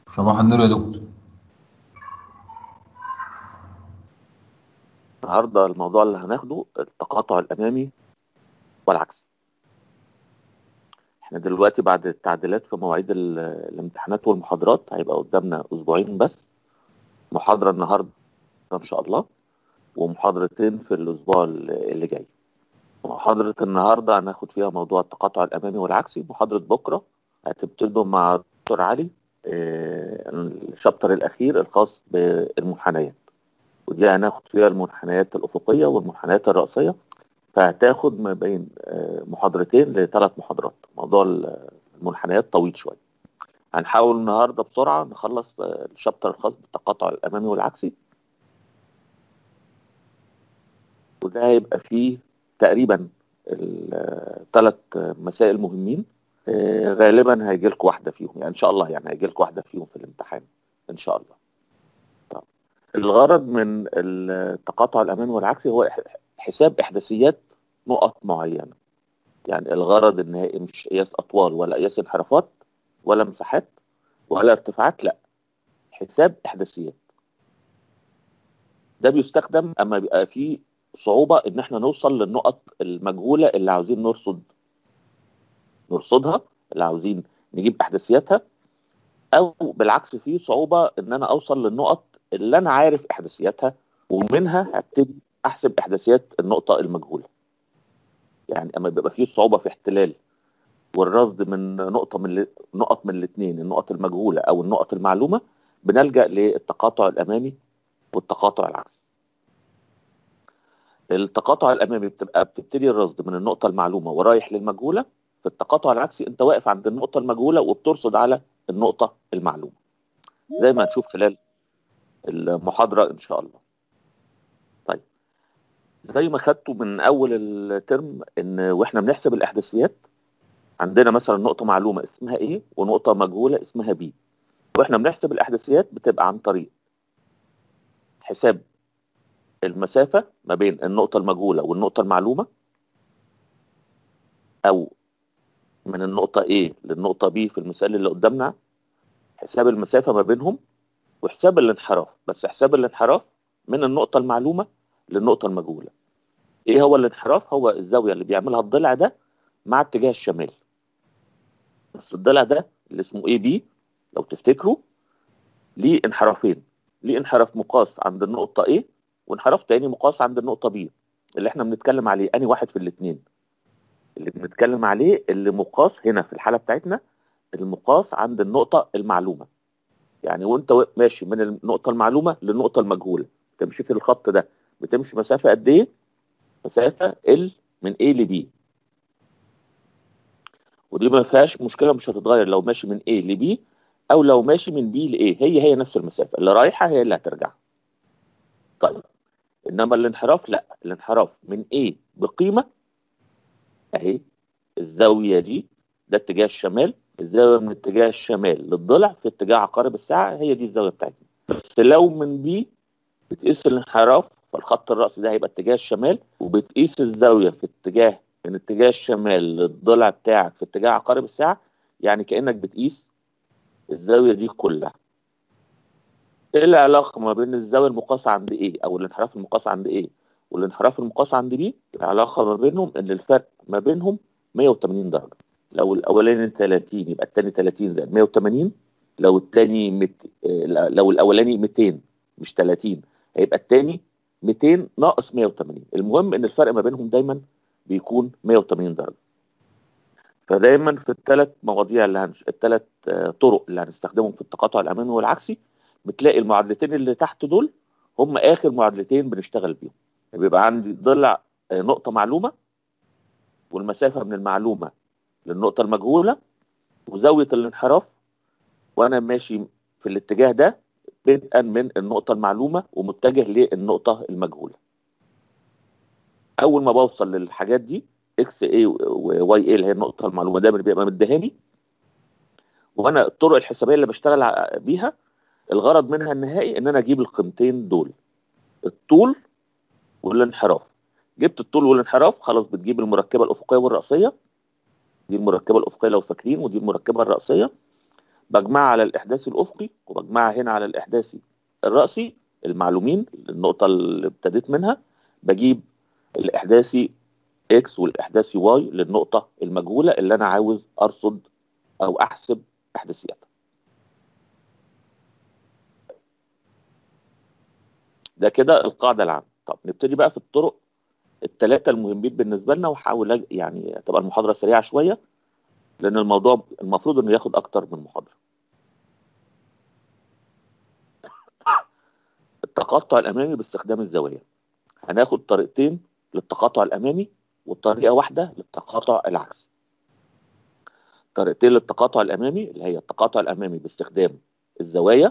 صباح النور يا دكتور النهارده الموضوع اللي هناخده التقاطع الامامي والعكسي احنا دلوقتي بعد التعديلات في مواعيد ال- الامتحانات والمحاضرات هيبقى قدامنا اسبوعين بس محاضرة النهارده ان شاء الله ومحاضرتين في الاسبوع ال- اللي جاي محاضرة النهارده هناخد فيها موضوع التقاطع الامامي والعكسي محاضرة بكرة هتبتدوا مع دكتور علي آه، الشابتر الاخير الخاص بالمنحنيات ودي هناخد فيها المنحنيات الافقية والمنحنيات الرأسية فهتاخد ما بين آه، محاضرتين لثلاث محاضرات موضوع ال- المنحنيات طويل شويه هنحاول النهارده بسرعه نخلص آه، الشابتر الخاص بالتقاطع الامامي والعكسي وده هيبقى فيه تقريبا الثلاث مسائل مهمين آه، غالبا هيجي لكم واحده فيهم يعني ان شاء الله يعني هيجي لكم واحده فيهم في الامتحان ان شاء الله طب الغرض من التقاطع الامامي والعكسي هو إح- حساب احداثيات نقط معينه يعني الغرض النهائي مش قياس اطوال ولا قياس انحرافات ولا مساحات ولا ارتفاعات لا حساب احداثيات ده بيستخدم اما بيبقى فيه صعوبه ان احنا نوصل للنقط المجهوله اللي عاوزين نرصد نرصدها اللي عاوزين نجيب احداثياتها او بالعكس فيه صعوبه ان انا اوصل للنقط اللي انا عارف احداثياتها ومنها هبتدي احسب احداثيات النقطه المجهوله يعني اما بيبقى فيه صعوبه في احتلال والرصد من نقطه من ال- نقط من الاثنين النقط المجهوله او النقط المعلومه بنلجا للتقاطع الامامي والتقاطع العكسي التقاطع الامامي بتبقى بتبتدي الرصد من النقطه المعلومه ورايح للمجهوله في التقاطع العكسي انت واقف عند النقطه المجهوله وبترصد على النقطه المعلومه زي ما هنشوف خلال المحاضره ان شاء الله طيب زي ما خدتوا من اول الترم ان واحنا بنحسب الاحداثيات عندنا مثلا نقطه معلومه اسمها ايه ونقطه مجهوله اسمها بي واحنا بنحسب الاحداثيات بتبقى عن طريق حساب المسافه ما بين النقطه المجهوله والنقطه المعلومه او من النقطه A للنقطه B في المثال اللي قدامنا حساب المسافه ما بينهم وحساب الانحراف بس حساب الانحراف من النقطه المعلومه للنقطه المجهوله ايه هو الانحراف هو الزاويه اللي بيعملها الضلع ده مع اتجاه الشمال بس الضلع ده اللي اسمه اي بي لو تفتكروا ليه انحرافين ليه انحراف مقاس عند النقطه A وانحراف تاني مقاس عند النقطه B اللي احنا بنتكلم عليه اني واحد في الاثنين اللي بنتكلم عليه اللي مقاس هنا في الحاله بتاعتنا المقاس عند النقطه المعلومه يعني وانت و- ماشي من النقطه المعلومه للنقطه المجهوله تمشي في الخط ده بتمشي مسافه قد ايه مسافه ال من A ل B ودي ما فيهاش مشكله مش هتتغير لو ماشي من A ل B او لو ماشي من B ل A هي هي نفس المسافه اللي رايحه هي اللي هترجع طيب انما الانحراف لا الانحراف من A بقيمه اهي الزاويه دي ده اتجاه الشمال الزاويه من اتجاه الشمال للضلع في اتجاه عقارب الساعه هي دي الزاويه بتاعتنا بس لو من بي بتقيس الانحراف فالخط الرأسي ده هيبقى اتجاه الشمال وبتقيس الزاويه في اتجاه من اتجاه الشمال للضلع بتاعك في اتجاه عقارب الساعه يعني كانك بتقيس الزاويه دي كلها ايه العلاقه ما بين الزاويه المقاسه عند ايه او الانحراف المقاس عند ايه والانحراف المقاس عند بي العلاقه ما بينهم ان الفرق ما بينهم 180 درجه لو الاولاني 30 يبقى الثاني 30 زائد 180 لو الثاني مت... آه، لو الاولاني 200 مش 30 هيبقى الثاني 200 ناقص 180 المهم ان الفرق ما بينهم دايما بيكون 180 درجه فدايما في الثلاث مواضيع اللي هنش... الثلاث طرق اللي هنستخدمهم في التقاطع الامامي والعكسي بتلاقي المعادلتين اللي تحت دول هم اخر معادلتين بنشتغل بيهم بيبقى عندي ضلع آه، نقطه معلومه والمسافه من المعلومه للنقطه المجهوله وزاويه الانحراف وانا ماشي في الاتجاه ده بدءا من النقطه المعلومه ومتجه للنقطه المجهوله اول ما بوصل للحاجات دي اكس اي وواي اي اللي هي النقطه المعلومه دايما بيبقى مدهاني وانا الطرق الحسابيه اللي بشتغل ع- بيها الغرض منها النهائي ان انا اجيب القيمتين دول الطول والانحراف جبت الطول والانحراف خلاص بتجيب المركبه الافقيه والراسيه دي المركبه الافقيه لو فاكرين ودي المركبه الراسيه بجمعها على الاحداثي الافقي وبجمعها هنا على الاحداثي الراسي المعلومين النقطه اللي ابتديت منها بجيب الاحداثي اكس والاحداثي واي للنقطه المجهوله اللي انا عاوز ارصد او احسب احداثياتها ده كده القاعده العامه طب نبتدي بقى في الطرق الثلاثه المهمين بالنسبه لنا واحاول يعني تبقى المحاضره سريعه شويه لان الموضوع المفروض انه ياخد اكتر من محاضره التقاطع الامامي باستخدام الزوايا هناخد طريقتين للتقاطع الامامي وطريقه واحده للتقاطع العكسي طريقتين للتقاطع الامامي اللي هي التقاطع الامامي باستخدام الزوايا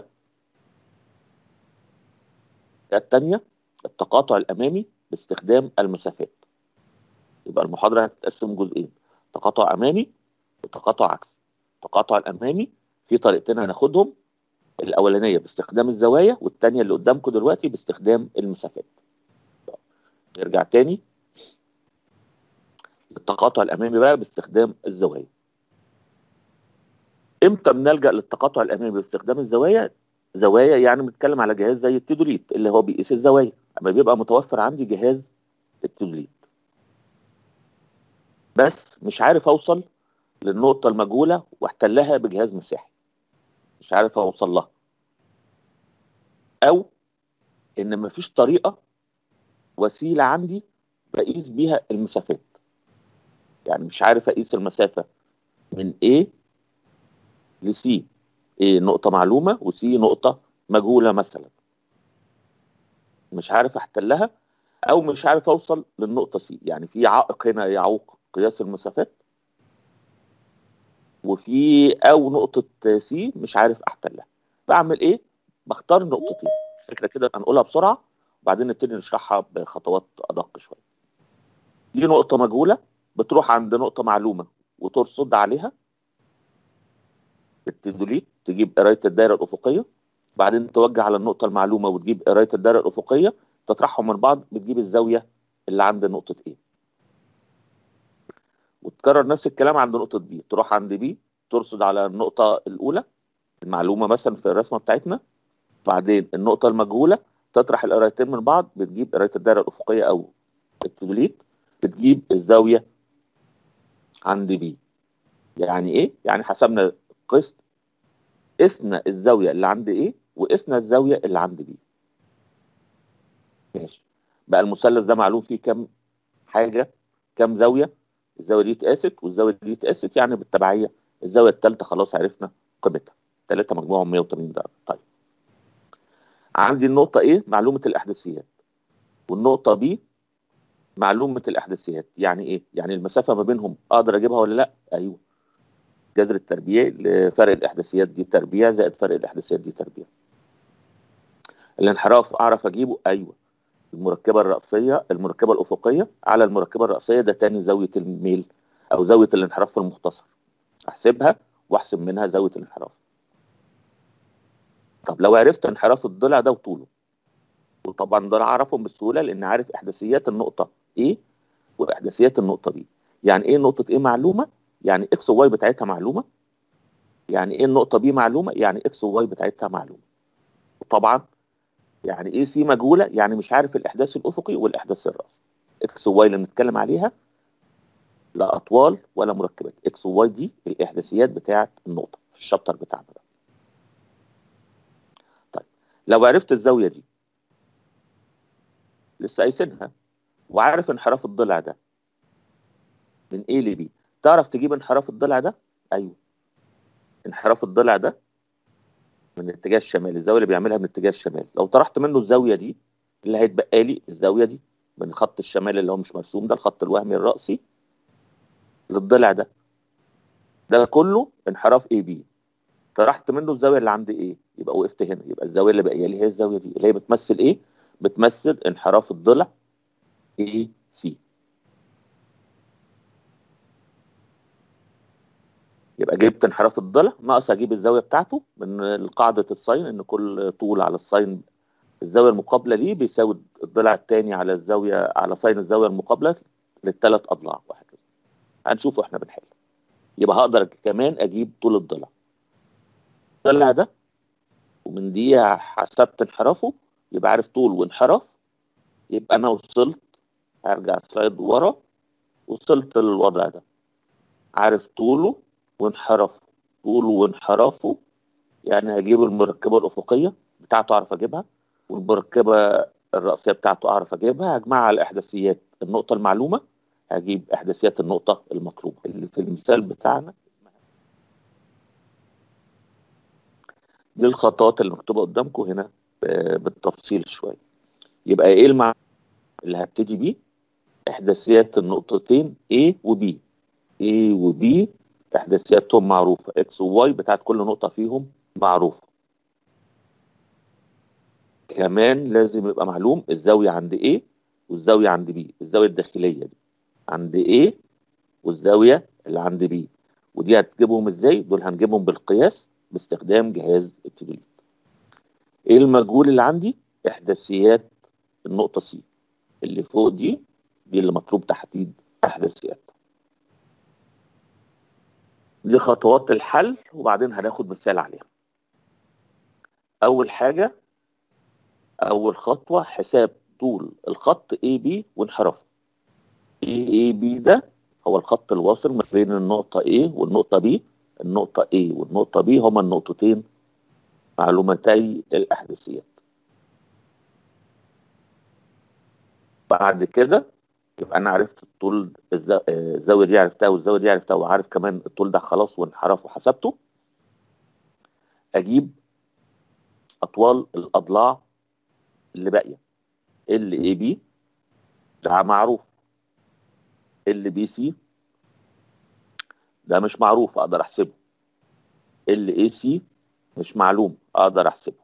الثانيه التقاطع الامامي باستخدام المسافات يبقى المحاضره هتتقسم جزئين تقاطع امامي وتقاطع عكسي التقاطع الامامي في طريقتين هناخدهم الاولانيه باستخدام الزوايا والثانيه اللي قدامكم دلوقتي باستخدام المسافات نرجع تاني التقاطع الامامي بقى باستخدام الزوايا امتى بنلجا للتقاطع الامامي باستخدام الزوايا زوايا يعني بنتكلم على جهاز زي التيدوليت اللي هو بيقيس الزوايا اما بيبقى متوفر عندي جهاز التيدوليت بس مش عارف اوصل للنقطة المجهولة واحتلها بجهاز مساحي مش عارف اوصل لها او ان مفيش طريقة وسيلة عندي بقيس بيها المسافات يعني مش عارف اقيس المسافة من A ل C A نقطة معلومة و C نقطة مجهولة مثلا مش عارف احتلها او مش عارف اوصل للنقطة C يعني في عائق هنا يعوق قياس المسافات وفي او نقطة سي مش عارف احتلها بعمل ايه بختار نقطتين فكرة كده هنقولها بسرعة وبعدين نبتدي نشرحها بخطوات ادق شوية دي نقطة مجهولة بتروح عند نقطة معلومة وترصد عليها التدوليت تجيب قراية الدائرة الأفقية بعدين توجه على النقطة المعلومة وتجيب قراية الدائرة الأفقية تطرحهم من بعض بتجيب الزاوية اللي عند نقطة A وتكرر نفس الكلام عند نقطة بي تروح عند بي ترصد على النقطة الأولى المعلومة مثلا في الرسمة بتاعتنا بعدين النقطة المجهولة تطرح القرايتين من بعض بتجيب قراية الدائرة الأفقية أو التدوليت بتجيب الزاوية عند بي يعني إيه؟ يعني حسبنا قسط قسنا الزاوية اللي عند إيه وقسنا الزاوية اللي عند بي ماشي بقى المثلث ده معلوم فيه كام حاجة كام زاوية الزاويه دي اتقاست والزاويه دي اتقاست يعني بالتبعيه الزاويه الثالثه خلاص عرفنا قيمتها ثلاثه مجموعهم 180 درجه طيب عندي النقطه ايه معلومه الاحداثيات والنقطه بي معلومه الاحداثيات يعني ايه يعني المسافه ما بينهم اقدر اجيبها ولا لا ايوه جذر التربيع لفرق الاحداثيات دي تربيع زائد فرق الاحداثيات دي تربيع الانحراف اعرف اجيبه ايوه المركبة الرأسية المركبة الأفقية على المركبة الرأسية ده تاني زاوية الميل أو زاوية الانحراف في المختصر أحسبها وأحسب منها زاوية الانحراف طب لو عرفت انحراف الضلع ده وطوله وطبعا ده أعرفهم بسهولة لأن عارف إحداثيات النقطة A وإحداثيات النقطة B يعني إيه نقطة A معلومة يعني إكس وواي بتاعتها معلومة يعني إيه النقطة B معلومة يعني إكس وواي بتاعتها معلومة وطبعا يعني ايه سي مجهوله يعني مش عارف الاحداث الافقي والاحداث الراسي اكس وواي اللي بنتكلم عليها لا اطوال ولا مركبات اكس وواي دي الاحداثيات بتاعه النقطه في الشابتر بتاعنا ده طيب لو عرفت الزاويه دي لسه قايسينها وعارف انحراف الضلع ده من A ل B تعرف تجيب انحراف الضلع ده ايوه انحراف الضلع ده من اتجاه الشمال الزاويه اللي بيعملها من اتجاه الشمال لو طرحت منه الزاويه دي اللي هيتبقى لي الزاويه دي من خط الشمال اللي هو مش مرسوم ده الخط الوهمي الرأسي للضلع ده ده كله انحراف اي بي طرحت منه الزاويه اللي عند ايه يبقى وقفت هنا يبقى الزاويه اللي باقيه لي هي الزاويه دي اللي هي بتمثل ايه بتمثل انحراف الضلع اي سي يبقى جبت انحراف الضلع ناقص اجيب الزاويه بتاعته من قاعده الساين ان كل طول على الساين الزاويه المقابله ليه بيساوي الضلع الثاني على الزاويه على ساين الزاويه المقابله للثلاث اضلاع وهكذا هنشوفه احنا بنحل يبقى هقدر كمان اجيب طول الضلع الضلع ده ومن دي حسبت انحرافه يبقى عارف طول وانحراف يبقى انا وصلت هرجع سلايد ورا وصلت للوضع ده عارف طوله وانحرافه طوله وانحرافه يعني هجيب المركبة الأفقية بتاعته أعرف أجيبها والمركبة الرأسية بتاعته أعرف أجيبها هجمعها على إحداثيات النقطة المعلومة هجيب إحداثيات النقطة المطلوبة اللي في المثال بتاعنا دي الخطوات اللي مكتوبة قدامكم هنا بالتفصيل شوية يبقى إيه المعنى اللي هبتدي بيه إحداثيات النقطتين A و B A و B إحداثياتهم معروفة X و Y بتاعت كل نقطة فيهم معروفة كمان لازم يبقى معلوم الزاوية عند A والزاوية عند B الزاوية الداخلية دي عند A والزاوية اللي عند B ودي هتجيبهم ازاي؟ دول هنجيبهم بالقياس باستخدام جهاز التدريب. ايه المجهول اللي عندي؟ احداثيات النقطة C اللي فوق دي دي اللي مطلوب تحديد احداثياتها. دي خطوات الحل وبعدين هناخد مثال عليها. أول حاجة أول خطوة حساب طول الخط AB وانحرافه. AB ده هو الخط الواصل ما بين النقطة A والنقطة B النقطة A والنقطة B هما النقطتين معلومتي الأحداثيات بعد كده يبقى أنا عرفت الطول الزاوية دي عرفتها والزاوية دي عرفتها وعارف كمان الطول ده خلاص وانحرف وحسبته أجيب أطوال الأضلاع اللي باقية ال اي بي ده معروف ال بي سي ده مش معروف اقدر احسبه ال اي سي مش معلوم اقدر احسبه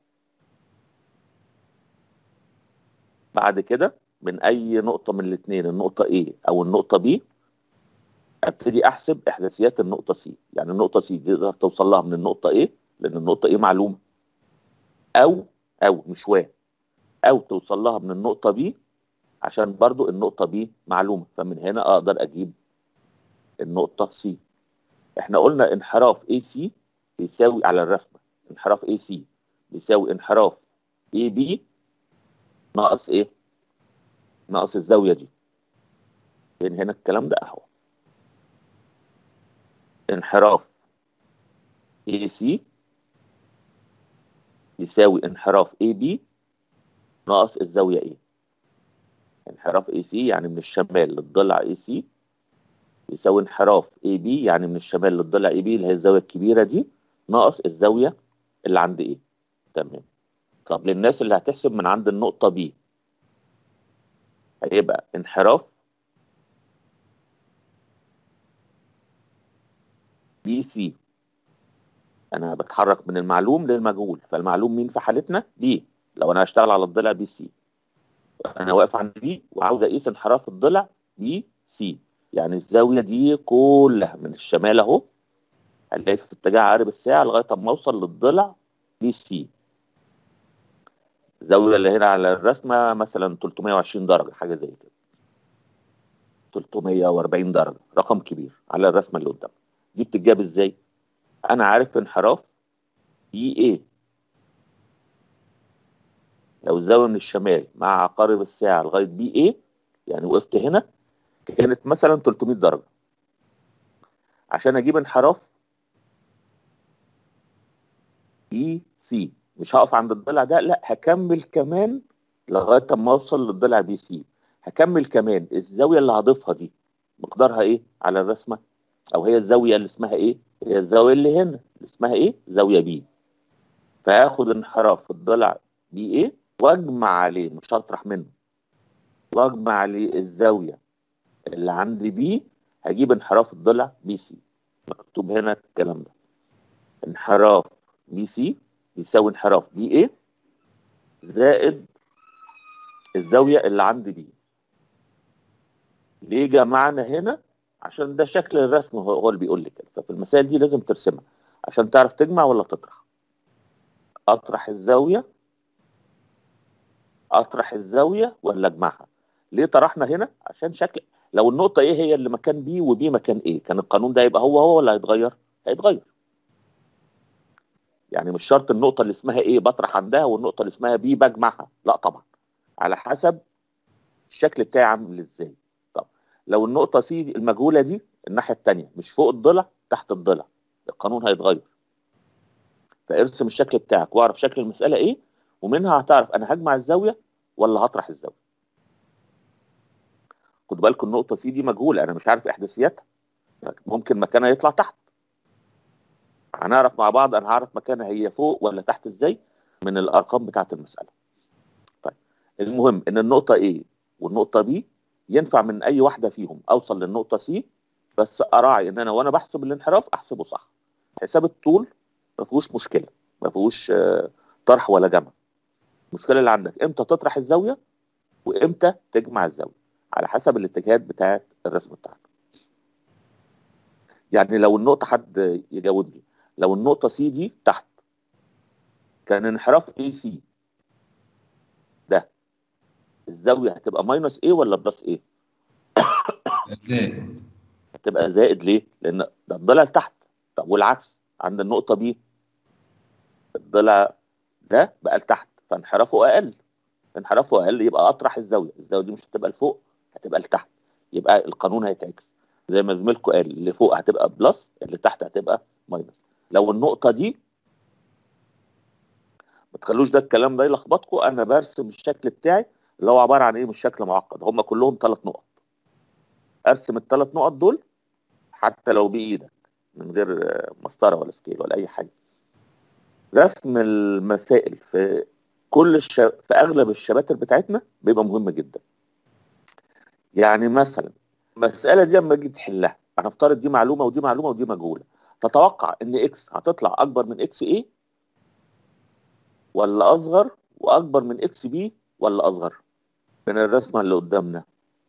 بعد كده من اي نقطة من الاثنين النقطة A او النقطة B ابتدي احسب احداثيات النقطة C يعني النقطة C تقدر توصل لها من النقطة A لان النقطة A معلومة او او مش و او توصل لها من النقطة B عشان برضو النقطة B معلومة فمن هنا اقدر اجيب النقطة C احنا قلنا انحراف AC بيساوي على الرسمة انحراف AC بيساوي انحراف AB ناقص ايه ناقص الزاوية دي فين هنا الكلام ده اهو انحراف AC يساوي انحراف AB ناقص الزاوية ايه انحراف AC يعني من الشمال للضلع AC يساوي انحراف AB يعني من الشمال للضلع AB اللي هي الزاوية الكبيرة دي ناقص الزاوية اللي عند A تمام طب للناس اللي هتحسب من عند النقطة B هيبقى انحراف بي سي انا بتحرك من المعلوم للمجهول فالمعلوم مين في حالتنا بي لو انا هشتغل على الضلع بي سي انا واقف عند بي وعاوز اقيس انحراف الضلع بي سي يعني الزاويه دي كلها من الشمال اهو هنلاقي في اتجاه عقارب الساعه لغايه اما اوصل للضلع بي سي الزاويه اللي هنا على الرسمه مثلا 320 درجه حاجه زي كده 340 درجه رقم كبير على الرسمه اللي قدام دي بتتجاب ازاي انا عارف انحراف بي ايه لو الزاويه من الشمال مع عقارب الساعه لغايه بي ايه يعني وقفت هنا كانت مثلا 300 درجه عشان اجيب انحراف بي سي مش هقف عند الضلع ده لا هكمل كمان لغايه اما اوصل للضلع بي سي هكمل كمان الزاويه اللي هضيفها دي مقدارها ايه على الرسمه او هي الزاويه اللي اسمها ايه هي الزاويه اللي هنا اللي اسمها ايه زاويه بي فهاخد انحراف الضلع بي ايه واجمع عليه مش هطرح منه واجمع عليه الزاويه اللي عند بي هجيب انحراف الضلع بي سي مكتوب هنا الكلام ده انحراف بي سي بيساوي انحراف بي ايه زائد الزاويه اللي عند بي ليه جمعنا هنا عشان ده شكل الرسم هو اللي بيقول لي كده ففي المسائل دي لازم ترسمها عشان تعرف تجمع ولا تطرح اطرح الزاويه اطرح الزاويه ولا اجمعها ليه طرحنا هنا عشان شكل لو النقطه ايه هي اللي مكان بي وبي مكان ايه كان القانون ده يبقى هو هو ولا هيتغير هيتغير يعني مش شرط النقطه اللي اسمها ايه بطرح عندها والنقطه اللي اسمها بي بجمعها لا طبعا على حسب الشكل بتاعي عامل ازاي طب لو النقطه سي المجهوله دي الناحيه الثانيه مش فوق الضلع تحت الضلع القانون هيتغير فارسم الشكل بتاعك واعرف شكل المساله ايه ومنها هتعرف انا هجمع الزاويه ولا هطرح الزاويه خد بالكم النقطه سي دي مجهوله انا مش عارف احداثياتها ممكن مكانها يطلع تحت هنعرف مع بعض انا هعرف مكانها هي فوق ولا تحت ازاي من الارقام بتاعه المساله طيب المهم ان النقطه A والنقطه B ينفع من اي واحده فيهم اوصل للنقطه C بس اراعي ان انا وانا بحسب الانحراف احسبه صح حساب الطول ما فيهوش مشكله ما فيهوش آه، طرح ولا جمع المشكله اللي عندك امتى تطرح الزاويه وامتى تجمع الزاويه على حسب الاتجاهات بتاعه الرسم بتاعك يعني لو النقطه حد يجاوبني لو النقطه سي دي تحت كان انحراف اي سي ده الزاويه هتبقى ماينس ايه ولا بلس ايه زائد هتبقى زائد ليه لان ده الضلع تحت طب والعكس عند النقطه بي الضلع ده بقى لتحت فانحرافه اقل انحرافه اقل يبقى اطرح الزاويه الزاويه دي مش هتبقى لفوق هتبقى لتحت يبقى القانون هيتعكس زي ما زميلكم قال اللي فوق هتبقى بلس اللي تحت هتبقى ماينس لو النقطه دي ما تخلوش ده الكلام ده يلخبطكم انا برسم الشكل بتاعي اللي هو عباره عن ايه مش شكل معقد هم كلهم ثلاث نقط ارسم الثلاث نقط دول حتى لو بايدك من غير آه، مسطره ولا سكيل ولا اي حاجه رسم المسائل في كل الش... في اغلب الشباتر بتاعتنا بيبقى مهم جدا يعني مثلا المساله دي لما تيجي تحلها هنفترض دي معلومه ودي معلومه ودي مجهوله تتوقع ان اكس هتطلع اكبر من اكس ايه ولا اصغر واكبر من اكس بي ولا اصغر من الرسمه اللي قدامنا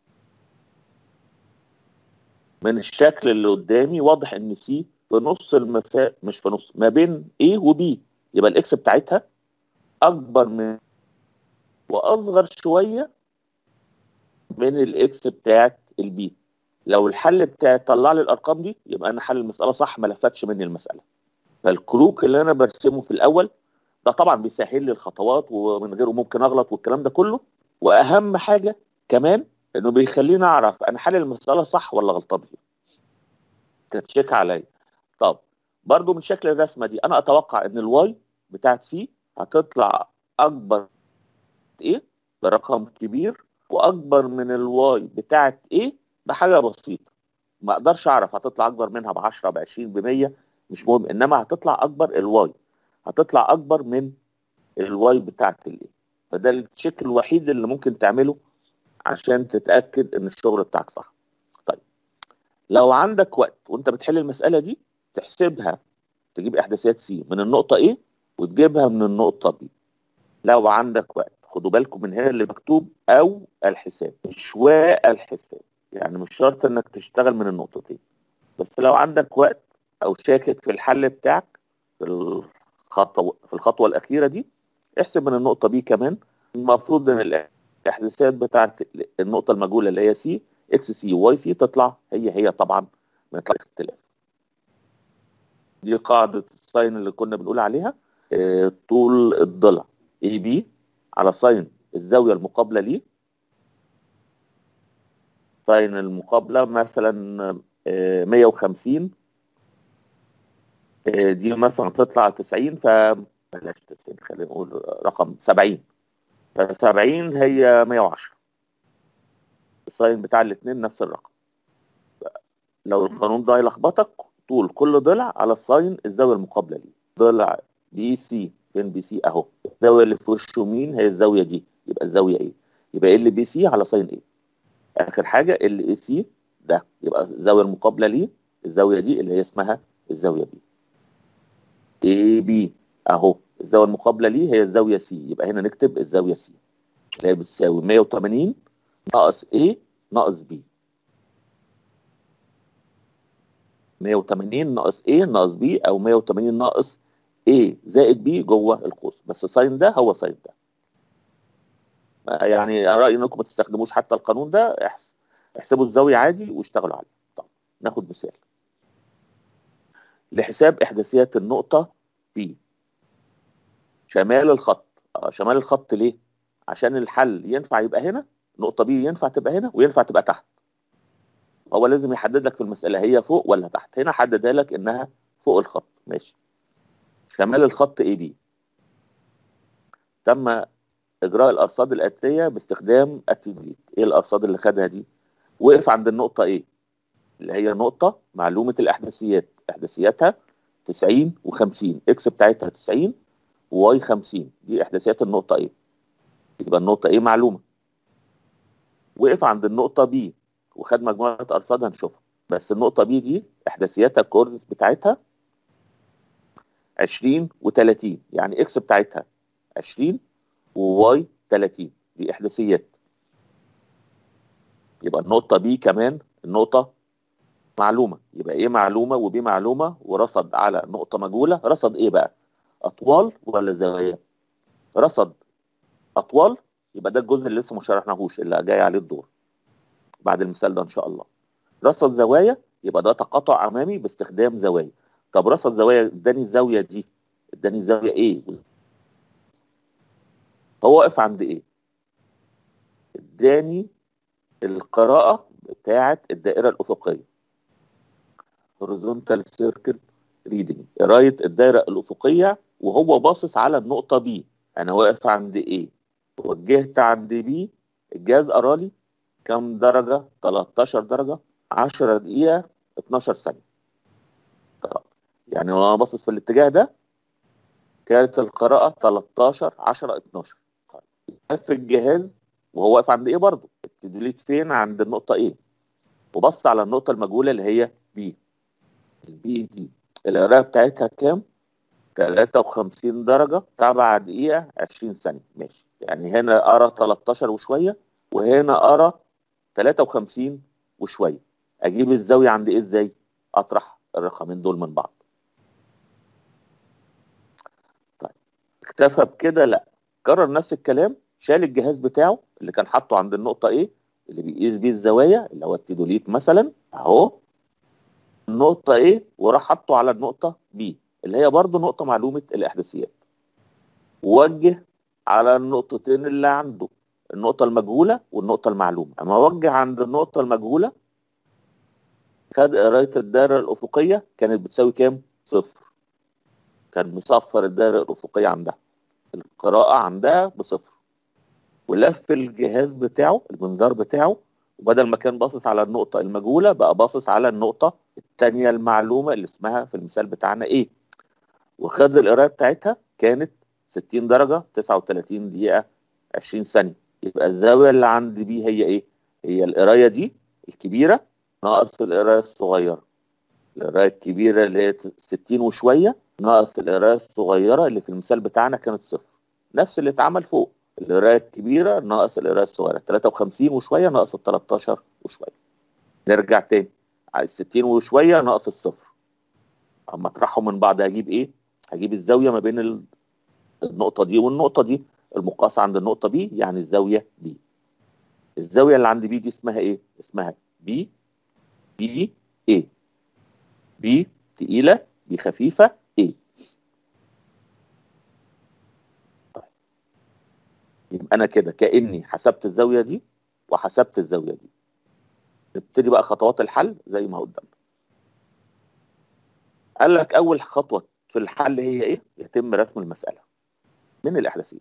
من الشكل اللي قدامي واضح ان سي في نص المسافه مش في نص ما بين A و B يبقى الاكس بتاعتها اكبر من واصغر شويه من الاكس بتاعت البي لو الحل بتاعي طلع لي الارقام دي يبقى انا حل المساله صح ما لفتش مني المساله فالكروك اللي انا برسمه في الاول ده طبعا بيسهل لي الخطوات ومن غيره ممكن اغلط والكلام ده كله واهم حاجه كمان انه بيخليني اعرف انا حل المساله صح ولا غلطان فيها تتشيك عليا طب برضو من شكل الرسمه دي انا اتوقع ان الواي بتاعت سي هتطلع اكبر ايه برقم كبير واكبر من الواي بتاعت ايه بحاجه بسيطه ما اقدرش اعرف هتطلع اكبر منها ب 10 ب 20 ب 100 مش مهم انما هتطلع اكبر الواي هتطلع اكبر من الواي بتاعت الايه فده التشيك الوحيد اللي ممكن تعمله عشان تتاكد ان الشغل بتاعك صح طيب لو عندك وقت وانت بتحل المساله دي تحسبها تجيب احداثيات سي من النقطه ايه وتجيبها من النقطه بي لو عندك وقت خدوا بالكم من هنا اللي مكتوب او الحساب مش والحساب يعني مش شرط انك تشتغل من النقطتين بس لو عندك وقت او شاكك في الحل بتاعك في الخطوه في الخطوه الاخيره دي احسب من النقطه بي كمان المفروض ان الاحداثيات بتاعت النقطه المجهوله اللي هي سي اكس سي واي سي تطلع هي هي طبعا ما يطلعش اختلاف دي قاعده الساين اللي كنا بنقول عليها آه، طول الضلع اي بي على ساين الزاويه المقابله ليه ساين المقابله مثلا آه، 150 آه، دي مثلا تطلع 90 ف بلاش 90 خلينا نقول رقم 70 ف 70 هي 110 الساين بتاع الاثنين نفس الرقم لو القانون ده يلخبطك طول كل ضلع على الساين الزاويه المقابله ليه ضلع بي سي فين بي سي اهو الزاويه اللي في وشه مين هي الزاويه دي يبقى الزاويه ايه يبقى ال بي سي على ساين ايه اخر حاجه ال اي سي ده يبقى الزاويه المقابله ليه الزاويه دي اللي هي اسمها الزاويه بي اي بي اهو الزاويه المقابله ليه هي الزاويه سي يبقى هنا نكتب الزاويه سي اللي هي بتساوي 180 ناقص A ناقص B 180 ناقص A ناقص B او 180 ناقص A زائد B جوه القوس بس ساين ده هو ساين ده يعني رأيي انكم ما تستخدموش حتى القانون ده احس- احسبوا الزاوية عادي واشتغلوا عليه طب ناخد مثال لحساب احداثيات النقطة B شمال الخط اه شمال الخط ليه عشان الحل ينفع يبقى هنا نقطه بي ينفع تبقى هنا وينفع تبقى تحت هو لازم يحدد لك في المساله هي فوق ولا تحت هنا حددها لك انها فوق الخط ماشي شمال الخط اي بي تم اجراء الارصاد الاتيه باستخدام التدريج ايه الارصاد اللي خدها دي وقف عند النقطه ايه اللي هي نقطه معلومه الاحداثيات احداثياتها 90 و50 اكس بتاعتها 90 وواي 50 دي احداثيات النقطه ايه يبقى النقطه ايه معلومه وقف عند النقطه بي وخد مجموعه ارصاد هنشوفها بس النقطه بي دي احداثياتها الكورز بتاعتها 20 و30 يعني اكس بتاعتها 20 وواي 30 دي احداثيات يبقى النقطة بي كمان النقطة معلومة يبقى ايه معلومة وبي معلومة ورصد على نقطة مجهولة رصد ايه بقى اطوال ولا زوايا رصد اطوال يبقى ده الجزء اللي لسه ما شرحناهوش اللي جاي عليه الدور بعد المثال ده ان شاء الله رصد زوايا يبقى ده تقاطع امامي باستخدام زوايا طب رصد زوايا اداني الزاويه دي اداني الزاويه ايه هو واقف عند ايه اداني القراءه بتاعه الدائره الافقيه horizontal circle reading قرايه الدائره الافقيه وهو باصص على النقطه بي انا واقف عند ايه وجهت عند بي الجهاز قرالي كام درجه 13 درجه 10 دقيقه 12 ثانيه طب يعني وانا باصص في الاتجاه ده كانت القراءة 13 10 12 لف الجهاز وهو واقف عند ايه برضه التدليت فين عند النقطة ايه وبص على النقطة المجهولة اللي هي بي البي دي القراءة بتاعتها كام 53 درجة 7 دقيقة 20 ثانية ماشي يعني هنا أرى 13 وشوية وهنا أرى 53 وشوية أجيب الزاوية عند إيه إزاي؟ أطرح الرقمين دول من بعض طيب اكتفى بكده لا كرر نفس الكلام شال الجهاز بتاعه اللي كان حاطه عند النقطة ايه اللي بيقيس بيه الزوايا اللي هو التيدوليت مثلا اهو النقطة ايه وراح حاطه على النقطة بي اللي هي برضو نقطة معلومة الإحداثيات ووجه على النقطتين اللي عنده النقطة المجهولة والنقطة المعلومة أما وجه عند النقطة المجهولة خد قراية الدائرة الأفقية كانت بتساوي كام؟ صفر كان مصفر الدائرة الأفقية عندها القراءة عندها بصفر ولف الجهاز بتاعه المنظار بتاعه وبدل ما كان باصص على النقطة المجهولة بقى باصص على النقطة الثانية المعلومة اللي اسمها في المثال بتاعنا ايه وخد القراية بتاعتها كانت 60 درجة 39 دقيقة 20 ثانية يبقى الزاوية اللي عند بي هي ايه؟ هي القراية دي الكبيرة ناقص القراية الصغيرة القراية الكبيرة اللي هي 60 وشوية ناقص القراية الصغيرة اللي في المثال بتاعنا كانت صفر نفس اللي اتعمل فوق القراية الكبيرة ناقص القراية الصغيرة 53 وشوية ناقص ال 13 وشوية نرجع تاني عايز 60 وشوية ناقص الصفر اما اطرحهم من بعض هجيب ايه؟ هجيب الزاوية ما بين النقطة دي والنقطة دي المقاس عند النقطة بي يعني الزاوية بي الزاوية اللي عند بي دي اسمها ايه؟ اسمها بي بي ايه بي تقيلة بي خفيفة ايه طيب يبقى انا كده كأني حسبت الزاوية دي وحسبت الزاوية دي نبتدي بقى خطوات الحل زي ما قدامنا قال لك اول خطوة في الحل هي ايه؟ يتم رسم المسألة من الاحداثيات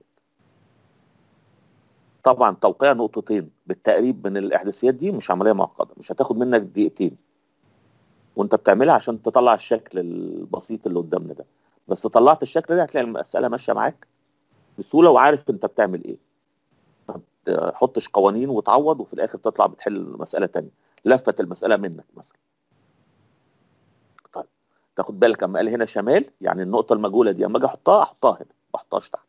طبعا توقيع نقطتين بالتقريب من الاحداثيات دي مش عمليه معقده مش هتاخد منك دقيقتين وانت بتعملها عشان تطلع الشكل البسيط اللي قدامنا ده بس طلعت الشكل ده هتلاقي المساله ماشيه معاك بسهوله وعارف انت بتعمل ايه ما تحطش قوانين وتعوض وفي الاخر تطلع بتحل مساله تانية لفت المساله منك مثلا طيب تاخد بالك اما قال هنا شمال يعني النقطه المجهوله دي اما اجي احطها احطها هنا ما احطهاش تحت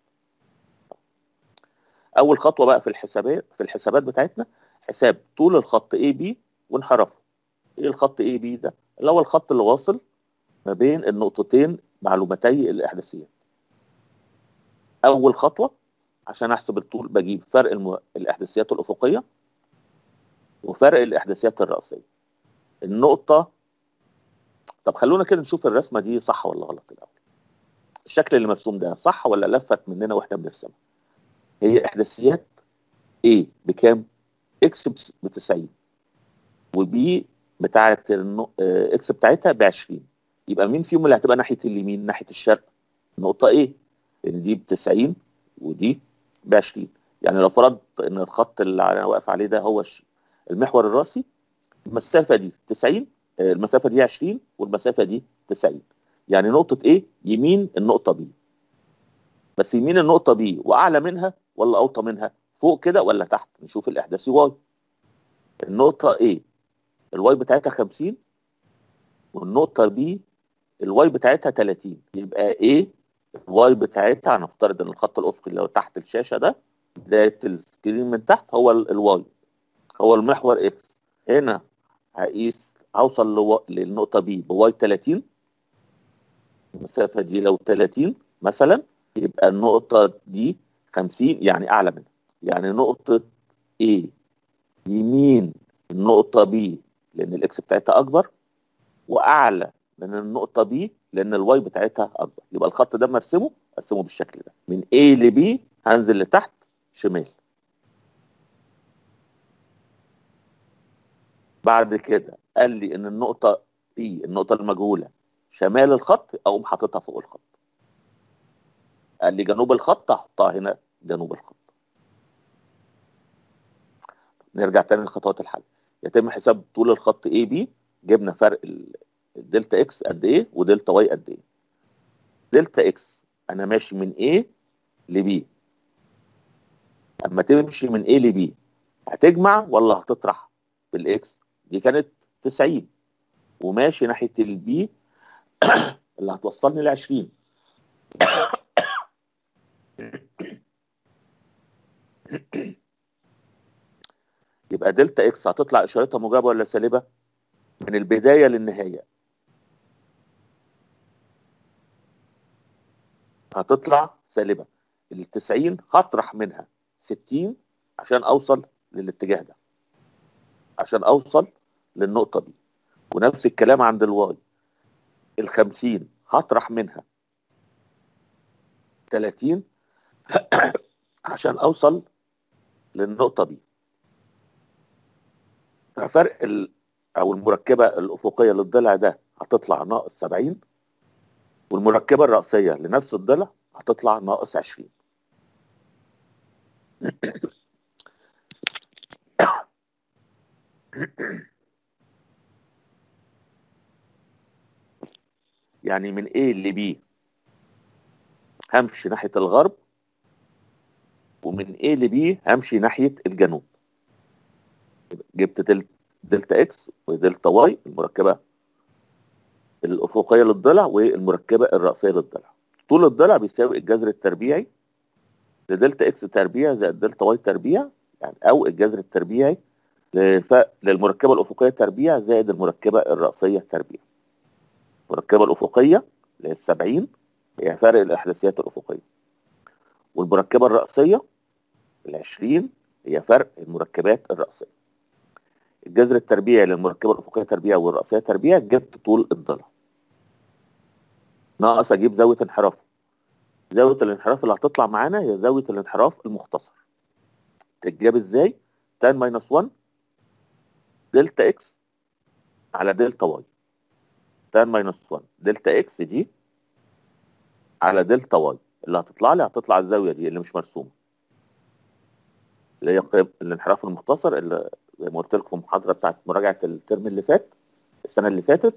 اول خطوه بقى في الحسابات في الحسابات بتاعتنا حساب طول الخط اي بي وانحرافه ايه الخط اي بي ده اللي هو الخط اللي واصل ما بين النقطتين معلومتي الاحداثيات اول خطوه عشان احسب الطول بجيب فرق الم... الاحداثيات الافقيه وفرق الاحداثيات الراسيه النقطه طب خلونا كده نشوف الرسمه دي صح ولا غلط الاول الشكل اللي مرسوم ده صح ولا لفت مننا واحنا بنرسمها هي احداثيات A بكام اكس ب 90 وبي بتاعه اكس بتاعتها ب 20 يبقى مين فيهم اللي هتبقى ناحيه اليمين ناحيه الشرق نقطه ايه ان دي ب 90 ودي ب 20 يعني لو فرضت ان الخط اللي انا واقف عليه ده هو المحور الراسي المسافه دي 90 المسافه دي 20 والمسافه دي 90 يعني نقطه ايه يمين النقطه بي بس يمين النقطه بي واعلى منها ولا اوطى منها فوق كده ولا تحت نشوف الاحداثي واي النقطه ايه الواي بتاعتها 50 والنقطه بي الواي بتاعتها 30 يبقى ايه الواي بتاعتها هنفترض ان الخط الافقي اللي هو تحت الشاشه ده بدايه السكرين من تحت هو الواي هو المحور اكس هنا هقيس هوصل لو... للنقطه بي بواي 30 المسافه دي لو 30 مثلا يبقى النقطه دي 50 يعني اعلى منها يعني نقطه A يمين النقطه B لان الاكس بتاعتها اكبر واعلى من النقطه B لان الواي بتاعتها اكبر يبقى الخط ده مرسمه ارسمه بالشكل ده من A ل B هنزل لتحت شمال بعد كده قال لي ان النقطه B النقطه المجهوله شمال الخط اقوم حاططها فوق الخط قال لي جنوب الخط احطها هنا جنوب الخط نرجع تاني لخطوات الحل يتم حساب طول الخط اي بي جبنا فرق الدلتا اكس قد ايه ودلتا واي قد ايه دلتا اكس انا ماشي من A ل B اما تمشي من A ل B هتجمع ولا هتطرح في الاكس دي كانت 90 وماشي ناحيه البي اللي هتوصلني ل 20 يبقى دلتا اكس هتطلع اشارتها موجبه ولا سالبه من البدايه للنهايه هتطلع سالبه ال 90 هطرح منها 60 عشان اوصل للاتجاه ده عشان اوصل للنقطه دي ونفس الكلام عند الواي ال 50 هطرح منها 30 عشان اوصل للنقطه دي ففرق ال... او المركبه الافقيه للضلع ده هتطلع ناقص 70 والمركبه الراسيه لنفس الضلع هتطلع ناقص 20 يعني من A ل B همشي ناحية الغرب ومن A ل B همشي ناحية الجنوب جبت دلتا, دلتا اكس ودلتا واي المركبة الأفقية للضلع والمركبة الرأسية للضلع طول الضلع بيساوي الجذر التربيعي لدلتا اكس تربيع زائد دلتا واي تربيع يعني أو الجذر التربيعي للمركبة الأفقية تربيع زائد المركبة الرأسية تربيع المركبة الأفقية اللي هي السبعين هي فرق الإحداثيات الأفقية والمركبة الرأسية العشرين هي فرق المركبات الرأسية الجذر التربيعي للمركبة الأفقية تربيع والرأسية تربيع جبت طول الضلع ناقص أجيب زاوية انحراف زاوية الانحراف اللي هتطلع معانا هي زاوية الانحراف المختصر تتجاب ازاي؟ تان ماينس 1 دلتا اكس على دلتا واي تان ماينس 1 دلتا اكس دي على دلتا واي اللي هتطلع لي هتطلع الزاويه دي اللي مش مرسومه اللي هي قيم الانحراف المختصر اللي زي ما قلت لكم في المحاضره بتاعت مراجعه الترم اللي فات السنه اللي فاتت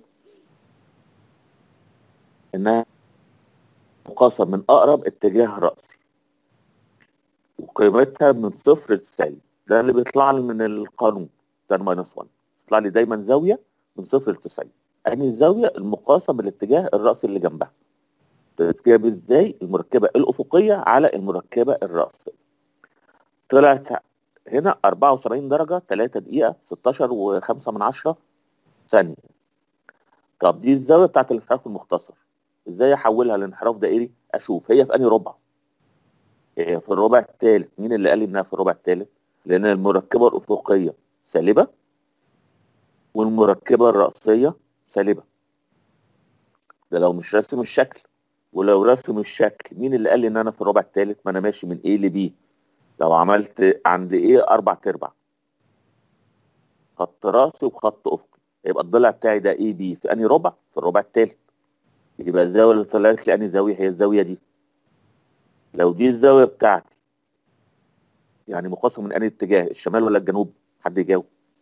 انها مقاسه من اقرب اتجاه راسي وقيمتها من صفر لتسعين ده اللي بيطلع لي من القانون تان ماينس 1 يطلع لي دايما زاويه من صفر ل 90 انهي الزاويه المقاسه بالاتجاه الراسي اللي جنبها تتجاب ازاي المركبه الافقيه على المركبه الراسيه طلعت هنا 74 درجه 3 دقيقه 16 و5 من 10 ثانيه طب دي الزاويه بتاعت الانحراف المختصر ازاي احولها لانحراف دائري اشوف هي في انهي ربع هي في الربع الثالث مين اللي قال لي انها في الربع الثالث لان المركبه الافقيه سالبه والمركبه الراسيه سالبه ده لو مش راسم الشكل ولو رسم الشكل مين اللي قال لي ان انا في الربع الثالث ما انا ماشي من A ل B لو عملت عند A اربع تربع خط راسي وخط افقي يبقى الضلع بتاعي ده اي بي في انهي ربع في الربع الثالث يبقى الزاويه اللي طلعت لي انهي زاويه هي الزاويه دي لو دي الزاويه بتاعتي يعني مقاسمه من انهي اتجاه الشمال ولا الجنوب حد يجاوب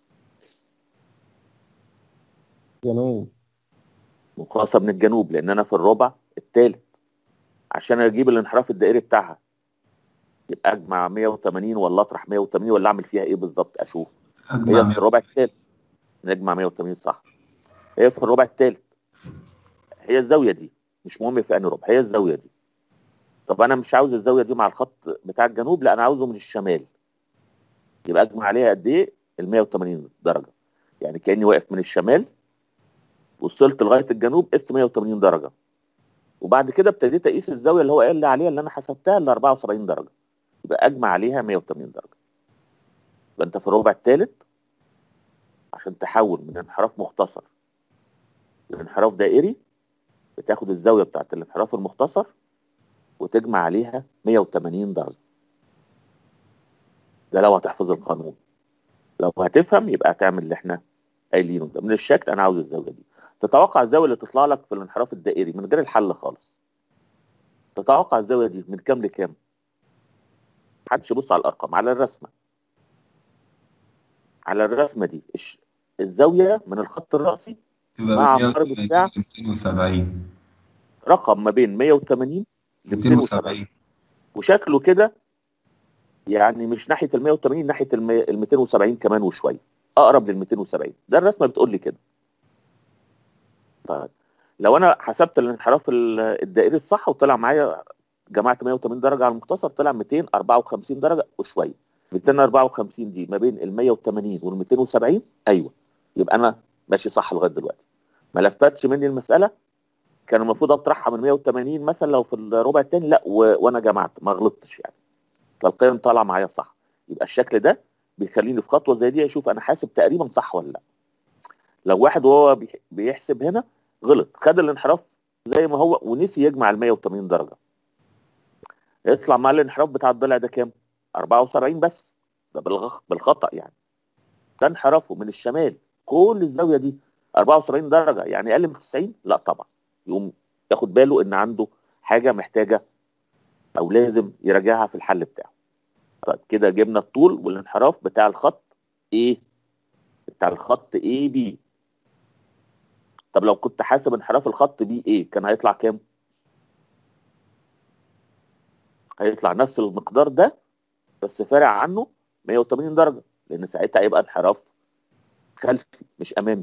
جنوب مقاسه من الجنوب لان انا في الربع الثالث عشان اجيب الانحراف الدائري بتاعها يبقى اجمع 180 ولا اطرح 180 ولا اعمل فيها ايه بالظبط اشوف هي في الربع الثالث نجمع 180 صح هي في الربع الثالث هي الزاويه دي مش مهم في انهي ربع هي الزاويه دي طب انا مش عاوز الزاويه دي مع الخط بتاع الجنوب لا انا عاوزه من الشمال يبقى اجمع عليها قد ايه ال 180 درجه يعني كاني واقف من الشمال وصلت لغايه الجنوب قست 180 درجه وبعد كده ابتديت اقيس الزاويه اللي هو قال لي عليها اللي انا حسبتها ل 74 درجه يبقى اجمع عليها 180 درجه يبقى انت في الربع الثالث عشان تحول من انحراف مختصر لانحراف دائري بتاخد الزاويه بتاعت الانحراف المختصر وتجمع عليها 180 درجه ده لو هتحفظ القانون لو هتفهم يبقى هتعمل اللي احنا قايلينه ده من الشكل انا عاوز الزاويه دي تتوقع الزاويه اللي تطلع لك في الانحراف الدائري من غير الحل خالص تتوقع الزاويه دي من كام لكام محدش يبص على الارقام على الرسمه على الرسمه دي الش- الزاويه من الخط الراسي تبقى مع من عقارب 180 الساعة. ل 270 رقم ما بين 180 ل 270 270 وشكله كده يعني مش ناحيه ال 180 ناحيه ال 270 كمان وشويه اقرب لل 270 ده الرسمه بتقول لي كده طيب لو انا حسبت الانحراف ال- الدائري الصح وطلع معايا جمعت 180 درجه على المختصر طلع 254 درجه وشويه 254 دي ما بين ال 180 وال 270 ايوه يبقى انا ماشي صح لغايه دلوقتي ما لفتش مني المساله كان المفروض اطرحها من 180 مثلا لو في الربع الثاني لا و... وانا جمعت ما غلطتش يعني فالقيم طالعه معايا صح يبقى الشكل ده بيخليني في خطوه زي دي اشوف انا حاسب تقريبا صح ولا لا لو واحد وهو بيح- بيحسب هنا غلط خد الانحراف زي ما هو ونسي يجمع ال 180 درجه يطلع مع الانحراف بتاع الضلع ده كام 74 بس ده بالغ- بالخطا يعني ده انحرافه من الشمال كل الزاويه دي 74 درجه يعني اقل من 90 لا طبعا يقوم ياخد باله ان عنده حاجه محتاجه او لازم يراجعها في الحل بتاعه طيب كده جبنا الطول والانحراف بتاع الخط ايه بتاع الخط اي بي طب لو كنت حاسب انحراف الخط بي ايه كان هيطلع كام هيطلع نفس المقدار ده بس فارق عنه 180 درجه لان ساعتها هيبقى انحراف خلفي مش امامي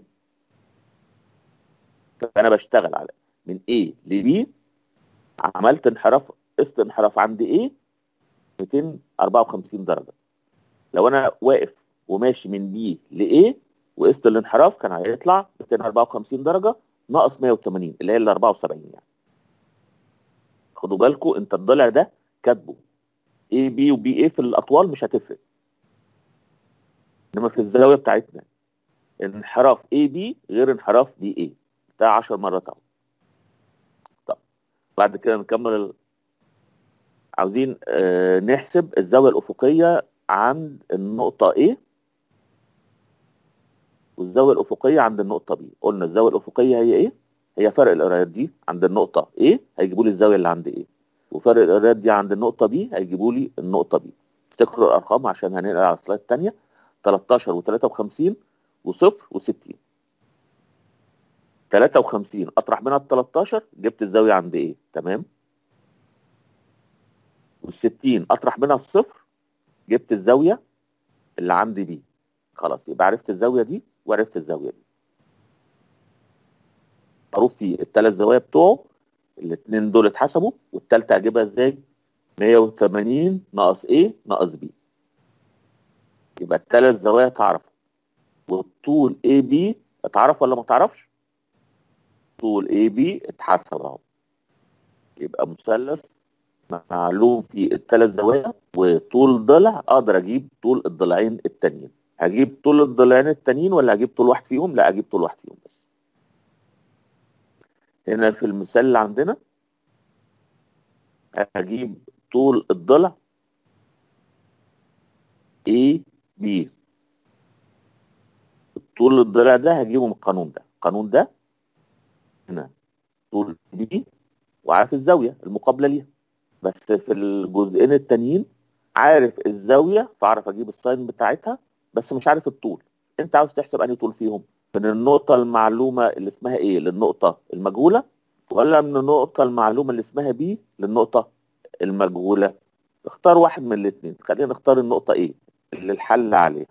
فانا بشتغل على من A ل B عملت انحراف قست انحراف عند A 254 درجه لو انا واقف وماشي من B ل A وقست الانحراف كان هيطلع 254 درجه ناقص 180 اللي هي ال 74 يعني خدوا بالكم انت الضلع ده كاتبه A B و B A في الاطوال مش هتفرق انما في الزاويه بتاعتنا انحراف A B غير انحراف B A ده 10 مرات اهو طب بعد كده نكمل ال... عاوزين آه نحسب الزاويه الافقيه عند النقطه A والزاويه الافقيه عند النقطه B قلنا الزاويه الافقيه هي ايه هي فرق القرايات دي عند النقطه A هيجيبوا لي الزاويه اللي عند A وفرق القرايات دي عند النقطه B هيجيبوا لي النقطه B افتكروا الارقام عشان هننقل على السلايد الثانيه 13 و53 وصفر و60 53 اطرح منها ال 13 جبت الزاويه عند ايه تمام وال 60 اطرح منها الصفر جبت الزاويه اللي عند بي خلاص يبقى عرفت الزاويه دي وعرفت الزاويه دي معروف في الثلاث زوايا بتوعه الاثنين دول اتحسبوا والثالثه اجيبها ازاي 180 ناقص ايه ناقص بي يبقى الثلاث زوايا تعرفوا والطول اي بي اتعرف ولا ما تعرفش طول اي بي اتحسب اهو يبقى مثلث معلوم في الثلاث زوايا وطول ضلع اقدر اجيب طول الضلعين التانيين هجيب طول الضلعين التانيين ولا هجيب طول واحد فيهم لا اجيب طول واحد فيهم بس هنا في المثال اللي عندنا هجيب طول الضلع A B طول الضلع ده هجيبه من القانون ده القانون ده هنا طول B وعارف الزاوية المقابلة ليها بس في الجزئين التانيين عارف الزاوية فاعرف اجيب الساين بتاعتها بس مش عارف الطول انت عاوز تحسب انهي طول فيهم من النقطة المعلومة اللي اسمها ايه للنقطة المجهولة ولا من النقطة المعلومة اللي اسمها بي للنقطة المجهولة اختار واحد من الاثنين خلينا نختار النقطة ايه اللي الحل عليها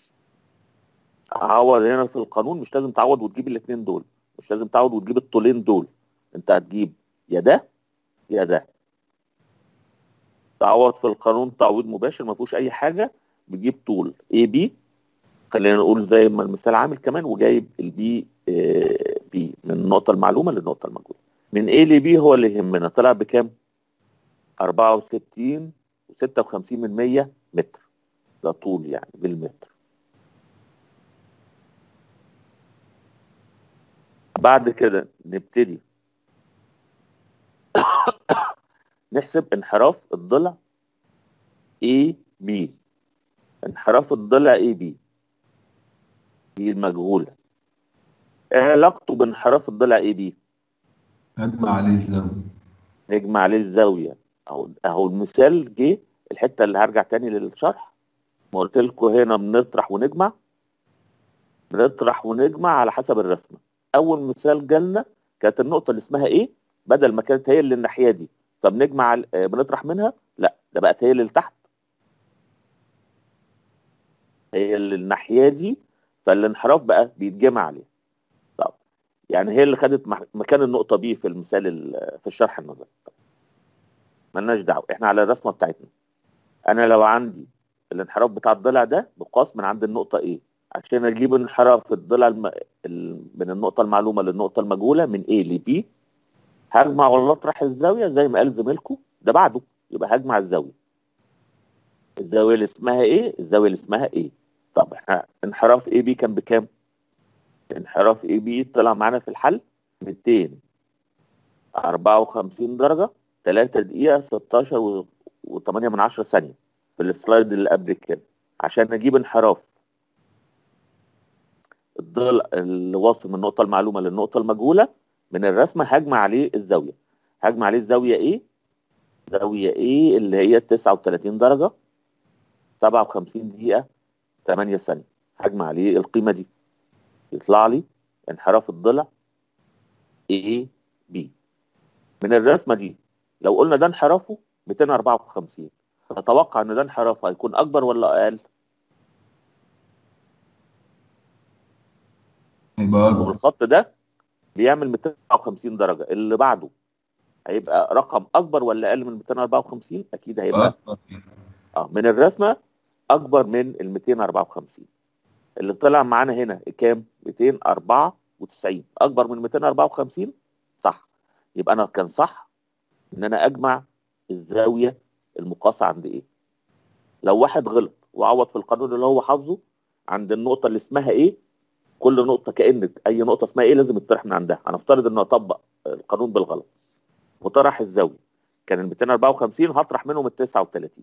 عوض هنا في القانون مش لازم تعوض وتجيب الاثنين دول مش لازم تعوض وتجيب الطولين دول انت هتجيب يا ده يا ده تعوض في القانون تعويض مباشر ما فيهوش اي حاجه بتجيب طول اي بي خلينا نقول زي ما المثال عامل كمان وجايب البي بي من النقطه المعلومه للنقطه المجهوله من ايه لبي هو اللي يهمنا طلع بكام 64 و56 من 100 متر ده طول يعني بالمتر بعد كده نبتدي نحسب انحراف الضلع A B انحراف الضلع A B دي المجهولة ايه علاقته بانحراف الضلع A B اجمع عليه الزاوية نجمع عليه الزاوية اهو اهو المثال جه الحتة اللي هرجع تاني للشرح ما قلت لكم هنا بنطرح ونجمع بنطرح ونجمع على حسب الرسمة اول مثال جالنا كانت النقطة اللي اسمها ايه بدل ما كانت هي اللي الناحية دي فبنجمع ال- آه، بنطرح منها لا ده بقت هي اللي تحت هي اللي الناحيه دي فالانحراف بقى بيتجمع عليه طب يعني هي اللي خدت مح- مكان النقطه بي في المثال ال- في الشرح النظري طب. ملناش دعوه احنا على الرسمه بتاعتنا انا لو عندي الانحراف بتاع الضلع ده بقاس من عند النقطه ايه عشان اجيب انحراف الضلع الم... ال... من النقطه المعلومه للنقطه المجهوله من A ل B هجمع ولا اطرح الزاويه زي ما قال زميلكم ده بعده يبقى هجمع الزاويه الزاويه اللي اسمها ايه الزاويه اللي اسمها ايه طب احنا انحراف اي بي كان بكام انحراف اي بي طلع معانا في الحل 254 درجه 3 دقيقه 16 و... و8 من 10 ثانيه في السلايد اللي قبل كده عشان نجيب انحراف الضلع اللي واصل من النقطه المعلومه للنقطه المجهوله من الرسمه هجمع عليه الزاويه هجمع عليه الزاويه ايه زاويه ايه اللي هي 39 درجه 57 دقيقه 8 ثانيه هجمع عليه القيمه دي يطلع لي انحراف الضلع A B من الرسمه دي لو قلنا ده انحرافه 254 اتوقع ان ده انحرافه هيكون اكبر ولا اقل يبقى أكبر والخط ده بيعمل 254 درجه اللي بعده هيبقى رقم اكبر ولا اقل من 254 اكيد هيبقى أكبر اه من الرسمه اكبر من ال 254 اللي طلع معانا هنا كام 294 اكبر من 254 صح يبقى انا كان صح ان انا اجمع الزاويه المقاسه عند ايه لو واحد غلط وعوض في القانون اللي هو حافظه عند النقطه اللي اسمها ايه كل نقطه كان اي نقطه اسمها ايه لازم يطرح من عندها هنفترض انه اطبق القانون بالغلط وطرح الزاويه كان ال 254 هطرح منهم ال 39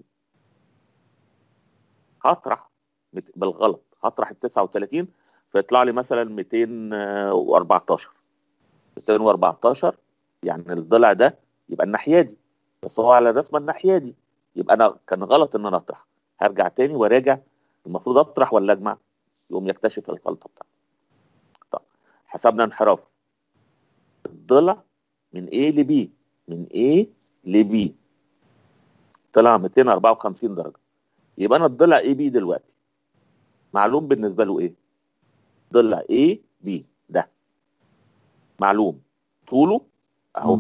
هطرح مت- بالغلط هطرح ال 39 فيطلع لي مثلا 214 214 يعني الضلع ده يبقى الناحيه دي بس هو على الرسمه الناحيه دي يبقى انا كان غلط ان انا اطرح هرجع تاني وراجع المفروض اطرح ولا اجمع يقوم يكتشف الغلطه بتاعته طب حسبنا انحراف الضلع من A ل B من A ل B طلع 254 درجه يبقى انا الضلع اي بي دلوقتي معلوم بالنسبه له ايه ضلع اي بي ده معلوم طوله اهو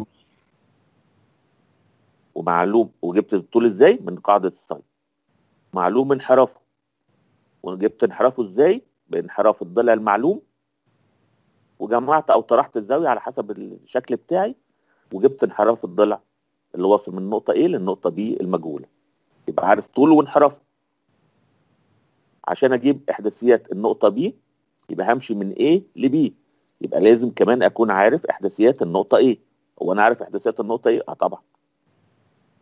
ومعلوم وجبت الطول ازاي من قاعده الساين معلوم انحرافه وجبت انحرافه ازاي بانحراف الضلع المعلوم وجمعت او طرحت الزاويه على حسب الشكل بتاعي وجبت انحراف الضلع اللي واصل من النقطه A للنقطه B المجهوله يبقى عارف طوله وانحرافه عشان اجيب احداثيات النقطه B يبقى همشي من A ل B يبقى لازم كمان اكون عارف احداثيات النقطه A هو انا عارف احداثيات النقطه A اه طبعا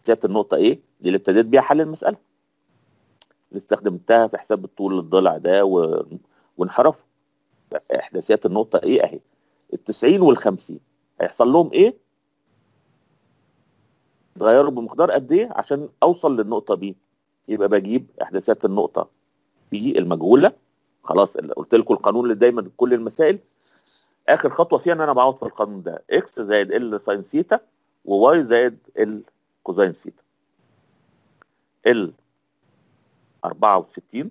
احداثيات النقطه ايه دي اللي ابتديت بيها حل المساله اللي استخدمتها في حساب الطول الضلع ده و... وانحرافه احداثيات النقطه ايه اهي ال 90 وال 50 هيحصل لهم ايه اتغيروا بمقدار قد ايه عشان اوصل للنقطه بي يبقى بجيب احداثيات النقطه بي المجهوله خلاص اللي قلت لكم القانون اللي دايما في كل المسائل اخر خطوه فيها ان انا بعوض في القانون ده اكس زائد ال ساين ثيتا وواي زائد ال كوزين ثيتا ال 64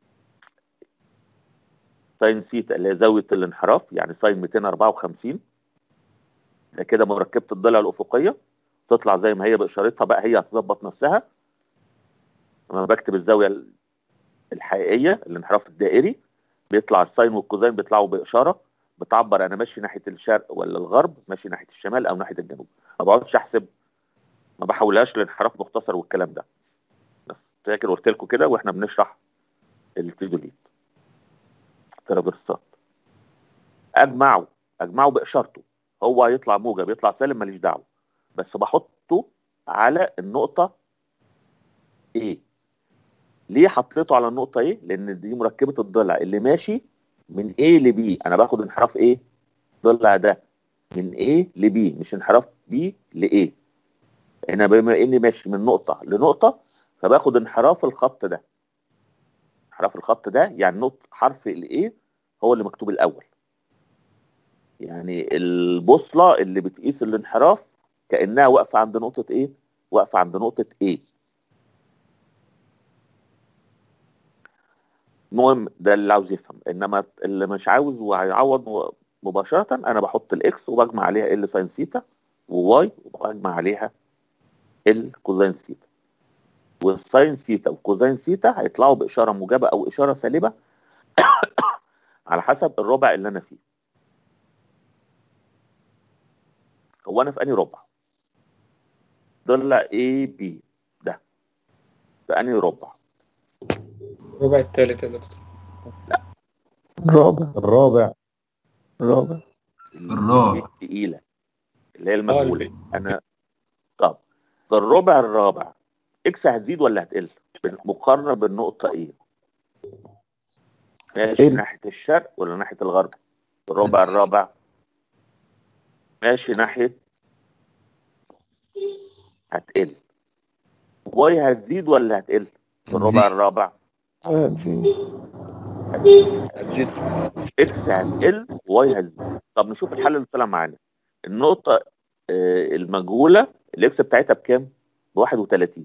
ساين ثيتا اللي هي زاويه الانحراف يعني ساين 254 ده كده مركبه الضلع الافقيه تطلع زي ما هي باشارتها بقى هي هتظبط نفسها لما بكتب الزاويه الحقيقيه الانحراف الدائري بيطلع الساين والكوزين بيطلعوا باشاره بتعبر انا ماشي ناحيه الشرق ولا الغرب ماشي ناحيه الشمال او ناحيه الجنوب ما بقعدش احسب ما بحولهاش لانحراف مختصر والكلام ده بس فاكر قلت لكم كده واحنا بنشرح التيدوليت ترافرسات اجمعه اجمعه باشارته هو هيطلع موجب يطلع سالب ماليش دعوه بس بحطه على النقطه ايه ليه حطيته على النقطه ايه لان دي مركبه الضلع اللي ماشي من A ل B انا باخد انحراف A الضلع ده من A ل B مش انحراف B ل A هنا بما اني ماشي من نقطه لنقطه فباخد انحراف الخط ده انحراف الخط ده يعني نقطه حرف ال A هو اللي مكتوب الاول يعني البوصله اللي بتقيس الانحراف كانها واقفه عند نقطه ايه واقفه عند نقطه A المهم ده اللي عاوز يفهم انما اللي مش عاوز وهيعوض مباشره انا بحط الاكس وبجمع عليها ال ساين ثيتا وواي وبجمع عليها ال كوزين ثيتا والساين ثيتا والكوزين ثيتا هيطلعوا باشاره موجبه او اشاره سالبه على حسب الربع اللي انا فيه هو انا في انهي ربع ضلع اي بي ده في انهي ربع الربع التالت يا دكتور الرابع الرابع الرابع الرابع. التقيله اللي هي المجهوله انا طب في الربع الرابع اكس هتزيد ولا هتقل مقارنه بالنقطه ايه ماشي تقل. ناحيه الشرق ولا ناحيه الغرب في الربع الرابع ماشي ناحيه هتقل واي هتزيد ولا هتقل في الربع هتزيد. الرابع هتزيد هتزيد اكس هتقل واي هتزيد طب نشوف الحل اللي طلع معانا النقطة آه، المجهولة الاكس بتاعتها بكام؟ ب 31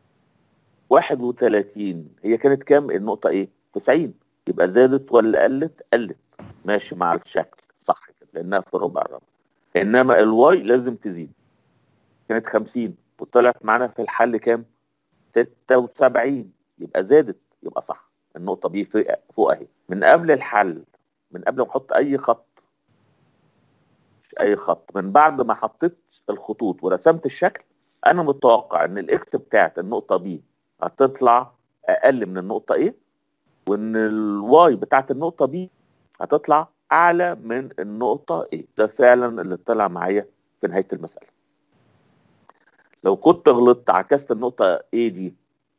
31 هي كانت كام النقطة ايه؟ 90 يبقى زادت ولا قلت؟ قلت ماشي مع الشكل صح كده لانها في الربع الرابع انما الواي لازم تزيد كانت 50 وطلعت معانا في الحل كام؟ 76 يبقى زادت يبقى صح النقطة بي فوق فوق اهي من قبل الحل من قبل ما احط اي خط مش اي خط من بعد ما حطيت الخطوط ورسمت الشكل انا متوقع ان الاكس بتاعت النقطة بي هتطلع اقل من النقطة ايه وان الواي بتاعت النقطة بي هتطلع اعلى من النقطة ايه ده فعلا اللي طلع معايا في نهاية المسألة لو كنت غلطت عكست النقطة ايه دي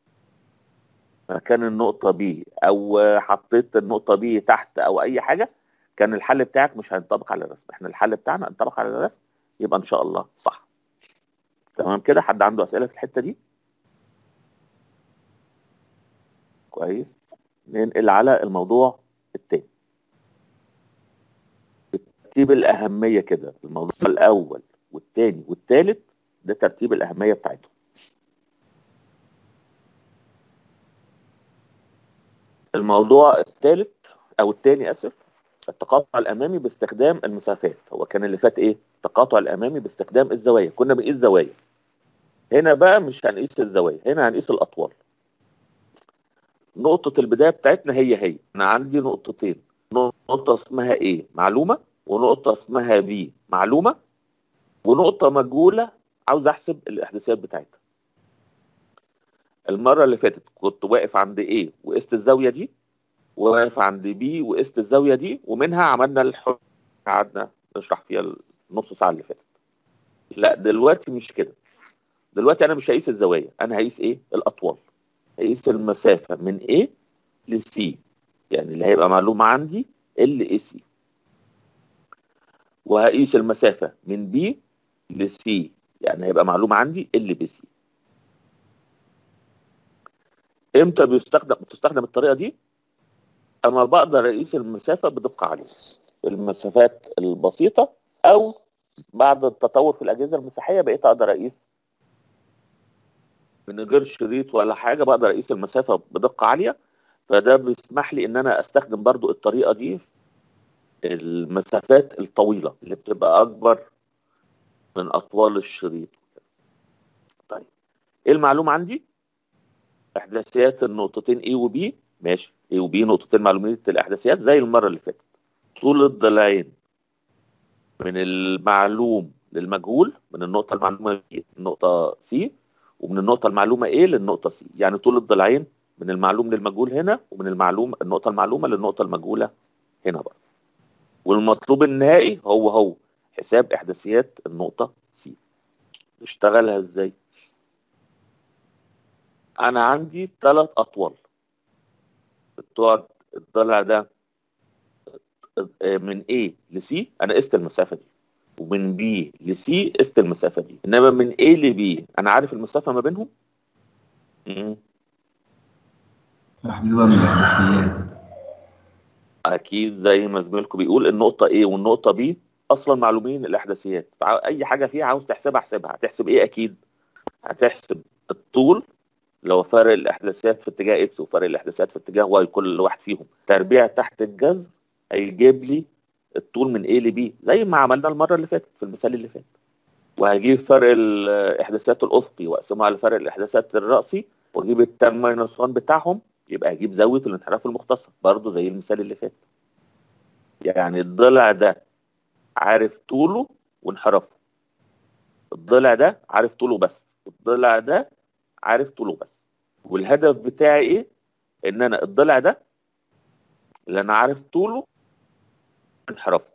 مكان النقطة بي أو حطيت النقطة بي تحت أو أي حاجة كان الحل بتاعك مش هينطبق على الرسم احنا الحل بتاعنا ينطبق على الرسم يبقى إن شاء الله صح تمام كده حد عنده أسئلة في الحتة دي كويس ننقل على الموضوع التاني ترتيب الأهمية كده الموضوع الأول والتاني والتالت ده ترتيب الأهمية بتاعتهم الموضوع الثالث او الثاني اسف التقاطع الامامي باستخدام المسافات هو كان اللي فات ايه التقاطع الامامي باستخدام الزوايا كنا بنقيس زوايا هنا بقى مش هنقيس الزوايا هنا هنقيس الاطوال نقطة البداية بتاعتنا هي هي انا عندي نقطتين نقطة اسمها ايه معلومة ونقطة اسمها بي معلومة ونقطة مجهولة عاوز احسب الاحداثيات بتاعتها المرة اللي فاتت كنت واقف عند ايه وقست الزاوية دي وواقف عند بي وقست الزاوية دي ومنها عملنا الحل قعدنا نشرح فيها النص ساعة اللي فاتت لا دلوقتي مش كده دلوقتي انا مش هقيس الزوايا انا هقيس ايه الاطوال هقيس المسافه من A ل C يعني اللي هيبقى معلومه عندي ال اي سي وهقيس المسافه من B ل C يعني هيبقى معلومه عندي ال بي سي امتى بيستخدم بتستخدم الطريقه دي انا بقدر اقيس المسافه بدقه عاليه المسافات البسيطه او بعد التطور في الاجهزه المساحيه بقيت اقدر اقيس من غير شريط ولا حاجه بقدر اقيس المسافه بدقه عاليه فده بيسمح لي ان انا استخدم برضو الطريقه دي في المسافات الطويله اللي بتبقى اكبر من اطوال الشريط طيب ايه المعلومه عندي احداثيات النقطتين A و B ماشي A و B نقطتين معلوميه الاحداثيات زي المره اللي فاتت طول الضلعين من المعلوم للمجهول من النقطه المعلومه B للنقطه C ومن النقطه المعلومه A للنقطه C يعني طول الضلعين من المعلوم للمجهول هنا ومن المعلوم النقطه المعلومه للنقطه المجهوله هنا بقى والمطلوب النهائي هو هو حساب احداثيات النقطه C نشتغلها ازاي انا عندي ثلاث اطوال بتوع الضلع ده من A ل C انا قست المسافه دي ومن B ل C قست المسافه دي انما من A ل B انا عارف المسافه ما بينهم مم. احذفها من الاحداثيات اكيد زي ما زميلكم بيقول النقطه A والنقطه B اصلا معلومين الاحداثيات فاي حاجه فيها عاوز تحسبها احسبها هتحسب ايه اكيد هتحسب الطول لو فرق الاحداثيات في اتجاه اكس وفرق الاحداثيات في اتجاه واي كل واحد فيهم تربيع تحت الجذر هيجيب لي الطول من A ل B زي ما عملنا المره اللي فاتت في المثال اللي فات وهجيب فرق الاحداثيات الافقي واقسمه على فرق الاحداثيات الراسي واجيب التان ماينس 1 بتاعهم يبقى هجيب زاويه الانحراف المختصر برضه زي المثال اللي فات يعني الضلع ده عارف طوله وانحرافه الضلع ده عارف طوله بس الضلع ده عارف طوله بس والهدف بتاعي ايه ان انا الضلع ده اللي انا عارف طوله انحرافه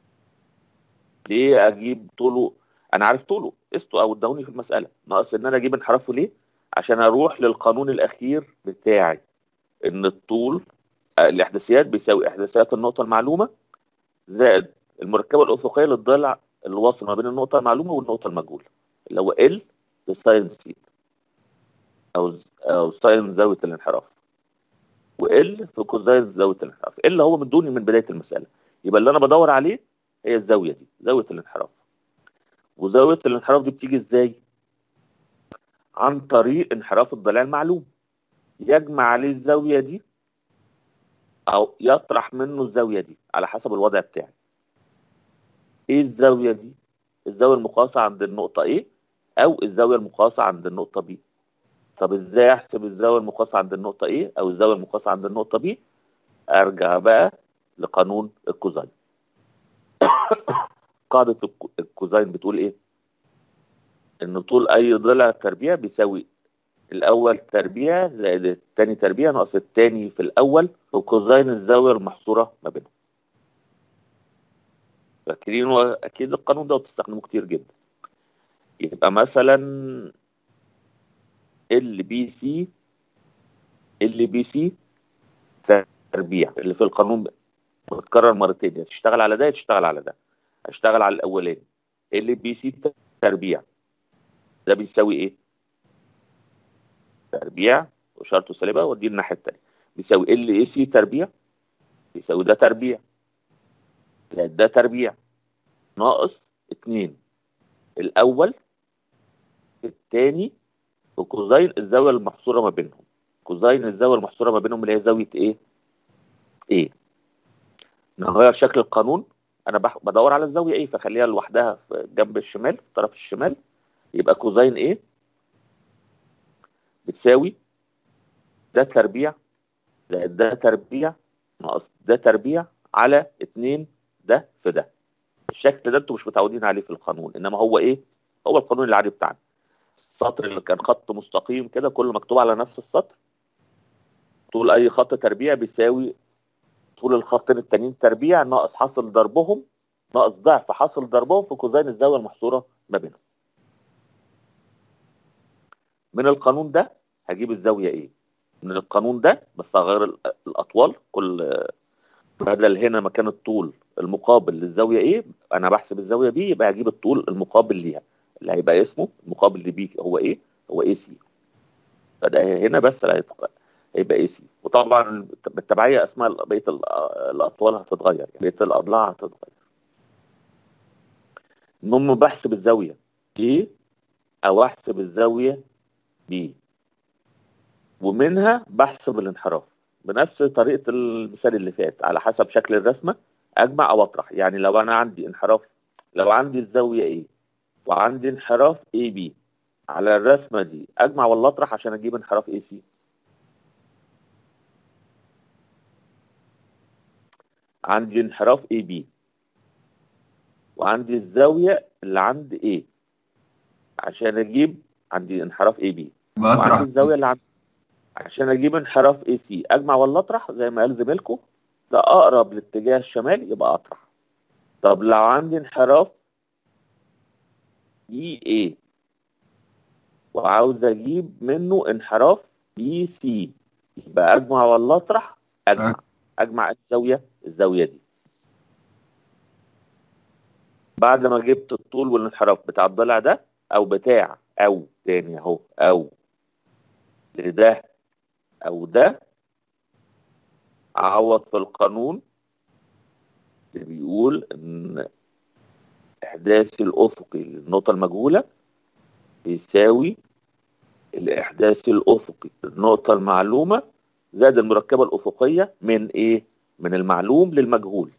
ليه اجيب طوله انا عارف طوله قسطه او ادوني في المساله ناقص ان انا اجيب انحرافه ليه عشان اروح للقانون الاخير بتاعي ان الطول الاحداثيات بيساوي احداثيات النقطه المعلومه زائد المركبه الافقيه للضلع اللي واصل ما بين النقطه المعلومه والنقطه المجهوله اللي هو ال بساين سيتا او او ساين زاويه الانحراف وال في كوزاين زاويه الانحراف اللي هو مدوني من بدايه المساله يبقى اللي انا بدور عليه هي الزاويه دي زاويه الانحراف وزاويه الانحراف دي بتيجي ازاي عن طريق انحراف الضلع المعلوم يجمع عليه الزاويه دي او يطرح منه الزاويه دي على حسب الوضع بتاعي ايه الزاويه دي الزاويه المقاسه عند النقطه A او الزاويه المقاسه عند النقطه B طب ازاي احسب الزاويه المقاسه عند النقطه A او الزاويه المقاسه عند النقطه B ارجع بقى لقانون الكوزاين قاعده الكوزاين بتقول ايه ان طول اي ضلع تربيع بيساوي الاول تربيع زائد الثاني تربيع ناقص الثاني في الاول وكوزاين الزاويه المحصوره ما بينهم فاكرين اكيد القانون ده بتستخدموه كتير جدا يبقى مثلا ال بي سي ال بي سي تربيع اللي في القانون بتتكرر مرتين يا تشتغل على ده يا تشتغل على ده هشتغل على الاولاني ال بي سي تربيع ده بيساوي ايه تربيع وشرطه سالبه ودي الناحيه الثانيه بيساوي ال اي سي تربيع بيساوي ده تربيع زائد ده تربيع ناقص اتنين الاول الثاني وكوزين الزاويه المحصوره ما بينهم كوزين الزاويه المحصوره ما بينهم اللي هي زاويه ايه ايه نغير شكل القانون انا بح- بدور على الزاويه ايه فخليها لوحدها في جنب الشمال في الطرف الشمال يبقى كوزين ايه بتساوي ده تربيع زائد ده تربيع ناقص ده تربيع على اتنين ده في ده الشكل ده انتوا مش متعودين عليه في القانون انما هو ايه هو القانون العادي بتاعنا السطر اللي كان خط مستقيم كده كله مكتوب على نفس السطر طول اي خط تربيع بيساوي طول الخطين التانيين تربيع ناقص حاصل ضربهم ناقص ضعف حاصل ضربهم في كوزين الزاويه المحصوره ما بينهم من القانون ده هجيب الزاويه ايه من القانون ده بس هغير ال- الاطوال كل بدل هنا مكان الطول المقابل للزاويه ايه انا بحسب الزاويه بي يبقى هجيب الطول المقابل ليها اللي هيبقى اسمه المقابل لبي هو ايه هو اي سي فده هنا بس اللي هيتغ- هيبقى اي سي وطبعا بالتبعيه اسماء بقيه ال- الاطوال هتتغير يعني بقيه الاضلاع هتتغير المهم بحسب الزاويه ايه او احسب الزاويه بي ومنها بحسب الانحراف بنفس طريقه المثال اللي فات على حسب شكل الرسمه اجمع او اطرح يعني لو انا عندي انحراف لو عندي الزاويه ايه وعندي انحراف اي بي على الرسمه دي اجمع ولا اطرح عشان اجيب انحراف اي سي عندي انحراف اي بي وعندي الزاويه اللي عند ايه عشان اجيب عندي انحراف اي بي بطرح وعندي الزاويه اللي عند عشان اجيب انحراف اي سي اجمع ولا اطرح زي ما قال زميلكم ده اقرب لاتجاه الشمال يبقى اطرح طب لو عندي انحراف اي اي وعاوز اجيب منه انحراف بي سي يبقى اجمع ولا اطرح اجمع اجمع الزاويه الزاويه دي بعد ما جبت الطول والانحراف بتاع الضلع ده او بتاع او تاني اهو او لده او ده اعوض في القانون اللي بيقول ان احداث الافقي للنقطه المجهوله بيساوي الاحداث الافقي للنقطه المعلومه زائد المركبه الافقيه من ايه من المعلوم للمجهول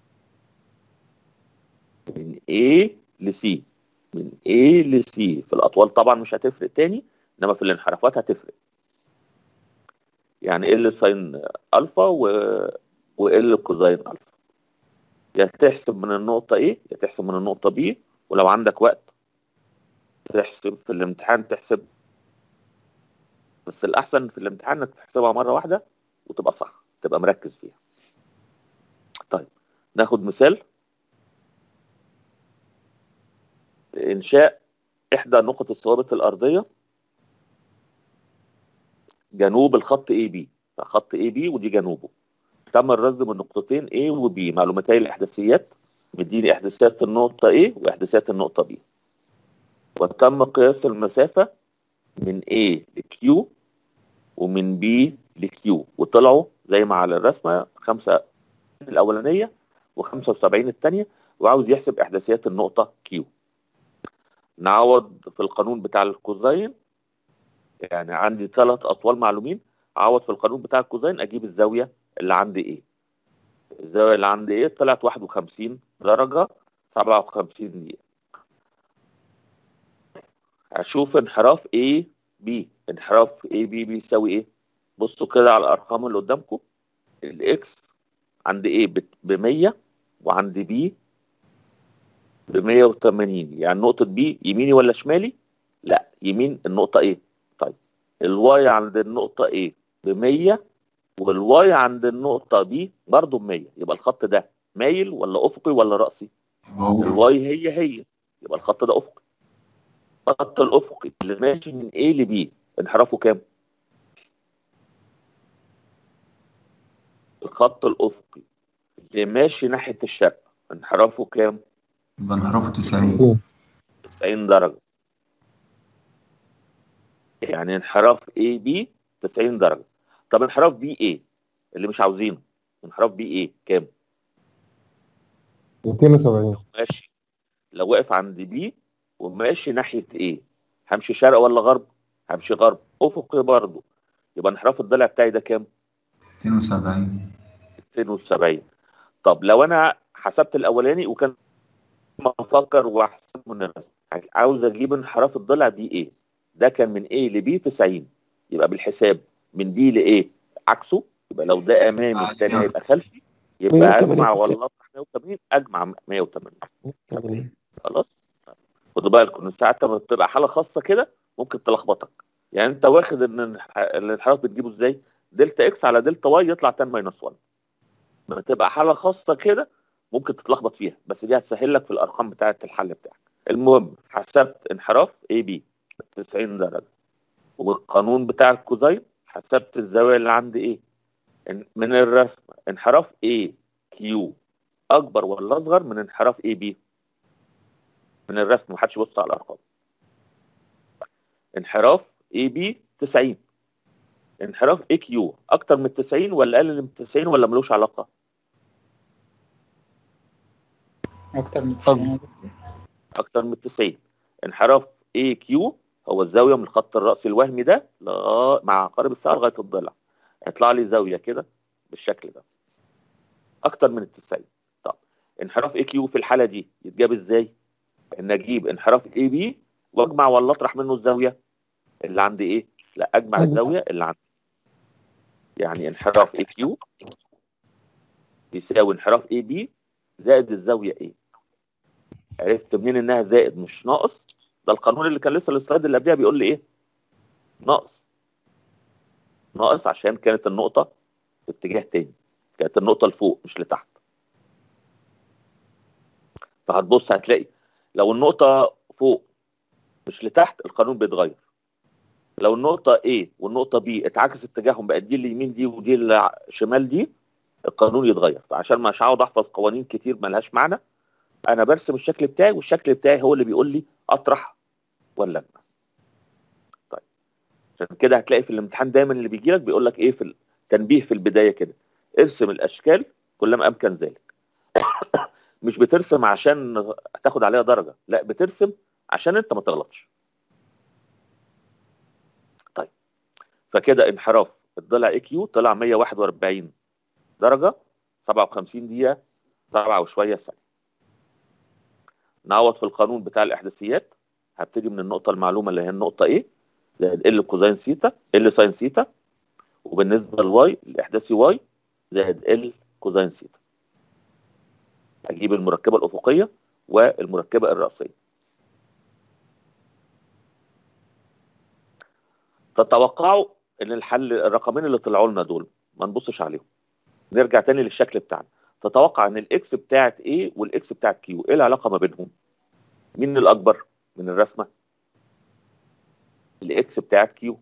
من A ل C من A ل C في الأطوال طبعا مش هتفرق تاني إنما في الانحرافات هتفرق يعني ال ساين ألفا و و ال كوزين ألفا يا تحسب من النقطة A يا تحسب من النقطة B ولو عندك وقت تحسب في الامتحان تحسب بس الأحسن في الامتحان إنك تحسبها مرة واحدة وتبقى صح تبقى مركز فيها طيب ناخد مثال إنشاء إحدى نقط الثوابت الأرضية جنوب الخط اي بي خط اي بي ودي جنوبه تم الرصد من نقطتين A و B معلومتي الإحداثيات مديني إحداثيات النقطة A وإحداثيات النقطة B وتم قياس المسافة من A ل Q ومن B ل Q وطلعوا زي ما على الرسمة خمسة الأولانية و75 الثانية وعاوز يحسب إحداثيات النقطة Q نعوض في القانون بتاع الكوزين يعني عندي ثلاث أطوال معلومين أعوض في القانون بتاع الكوزين أجيب الزاوية اللي عندي إيه الزاوية اللي عندي إيه طلعت 51 درجة 57 دقيقة هشوف انحراف A B انحراف A B بيساوي إيه بصوا كده على الأرقام اللي قدامكم الإكس عند A ب 100 وعند B ب 180 يعني نقطة B يميني ولا شمالي؟ لا يمين النقطة A طيب الواي عند النقطة A ب 100 والواي عند النقطة B برضه ب 100 يبقى الخط ده مايل ولا أفقي ولا رأسي؟ أوف. الواي هي هي يبقى الخط ده أفقي الخط الأفقي اللي ماشي من A ل B انحرافه كام؟ الخط الأفقي اللي ماشي ناحية الشرق انحرافه كام؟ يبقى انحرافه 90 90 درجة يعني انحراف A B 90 درجة طب انحراف B A اللي مش عاوزينه انحراف B A كام؟ 270 ماشي لو واقف عند B وماشي ناحية A همشي شرق ولا غرب؟ همشي غرب أفقي برضه يبقى انحراف الضلع بتاعي ده كام؟ 270 270 طب لو انا حسبت الاولاني وكان ما افكر واحسب من الرسم عاوز اجيب انحراف الضلع دي ايه ده كان من A ل B 90 يبقى بالحساب من D ل A عكسه يبقى لو ده امامي الثاني هيبقى خلفي يبقى 180 اجمع ولا اطرح 180 اجمع 180 تعمل ايه؟ خلاص خدوا بالكم ان ساعات لما بتبقى حاله خاصه كده ممكن تلخبطك يعني انت واخد ان الح- الانحراف بتجيبه ازاي دلتا اكس على دلتا واي يطلع 10 ماينس 1 لما تبقى حاله خاصه كده ممكن تتلخبط فيها بس دي هتسهل لك في الارقام بتاعه الحل بتاعك المهم حسبت انحراف اي بي 90 درجه والقانون بتاع الكوزين حسبت الزاويه اللي عند ايه إن- من الرسم انحراف A كيو اكبر ولا اصغر من انحراف A B من الرسم محدش يبص على الارقام انحراف A B 90 انحراف A Q اكتر من 90 ولا اقل من 90 ولا ملوش علاقه أكتر من 90 يا دكتور. اكتر من 90 انحراف اي كيو هو الزاويه من الخط الراسي الوهمي ده لغا- مع عقارب الساعه لغايه الضلع هيطلع لي زاويه كده بالشكل ده اكتر من ال 90 طب انحراف اي كيو في الحاله دي يتجاب ازاي؟ ان اجيب انحراف اي بي واجمع ولا اطرح منه الزاويه اللي عندي ايه؟ لا اجمع أجمع. الزاويه اللي عندي يعني انحراف اي كيو يساوي انحراف اي بي زائد الزاويه ايه عرفت منين انها زائد مش ناقص ده القانون اللي كان لسه السلايد اللي قبلها بيقول لي ايه ناقص ناقص عشان كانت النقطة في اتجاه تاني كانت النقطة لفوق مش لتحت فهتبص هتلاقي لو النقطة فوق مش لتحت القانون بيتغير لو النقطة A والنقطة B اتعكس اتجاههم بقت دي اليمين دي ودي الشمال دي القانون يتغير فعشان مش هقعد احفظ قوانين كتير ملهاش معنى انا برسم الشكل بتاعي والشكل بتاعي هو اللي بيقول لي اطرح ولا اجمع طيب عشان كده هتلاقي في الامتحان دايما اللي بيجي لك بيقول لك ايه في التنبيه في البدايه كده ارسم الاشكال كلما امكن ذلك مش بترسم عشان تاخد عليها درجه لا بترسم عشان انت ما تغلطش طيب فكده انحراف الضلع اي كيو طلع 141 درجه 57 دقيقه 7 وشويه ثانيه نعوض في القانون بتاع الاحداثيات هبتدي من النقطه المعلومه اللي هي النقطه ايه زائد ال كوزين سيتا ال ساين سيتا وبالنسبه للواي الاحداثي واي زائد ال كوزين سيتا اجيب المركبه الافقيه والمركبه الراسيه تتوقعوا ان الحل الرقمين اللي طلعوا لنا دول ما نبصش عليهم نرجع تاني للشكل بتاعنا تتوقع ان الاكس بتاعت A والاكس بتاعت Q ايه العلاقه ما بينهم مين الاكبر من الرسمه الاكس بتاعت Q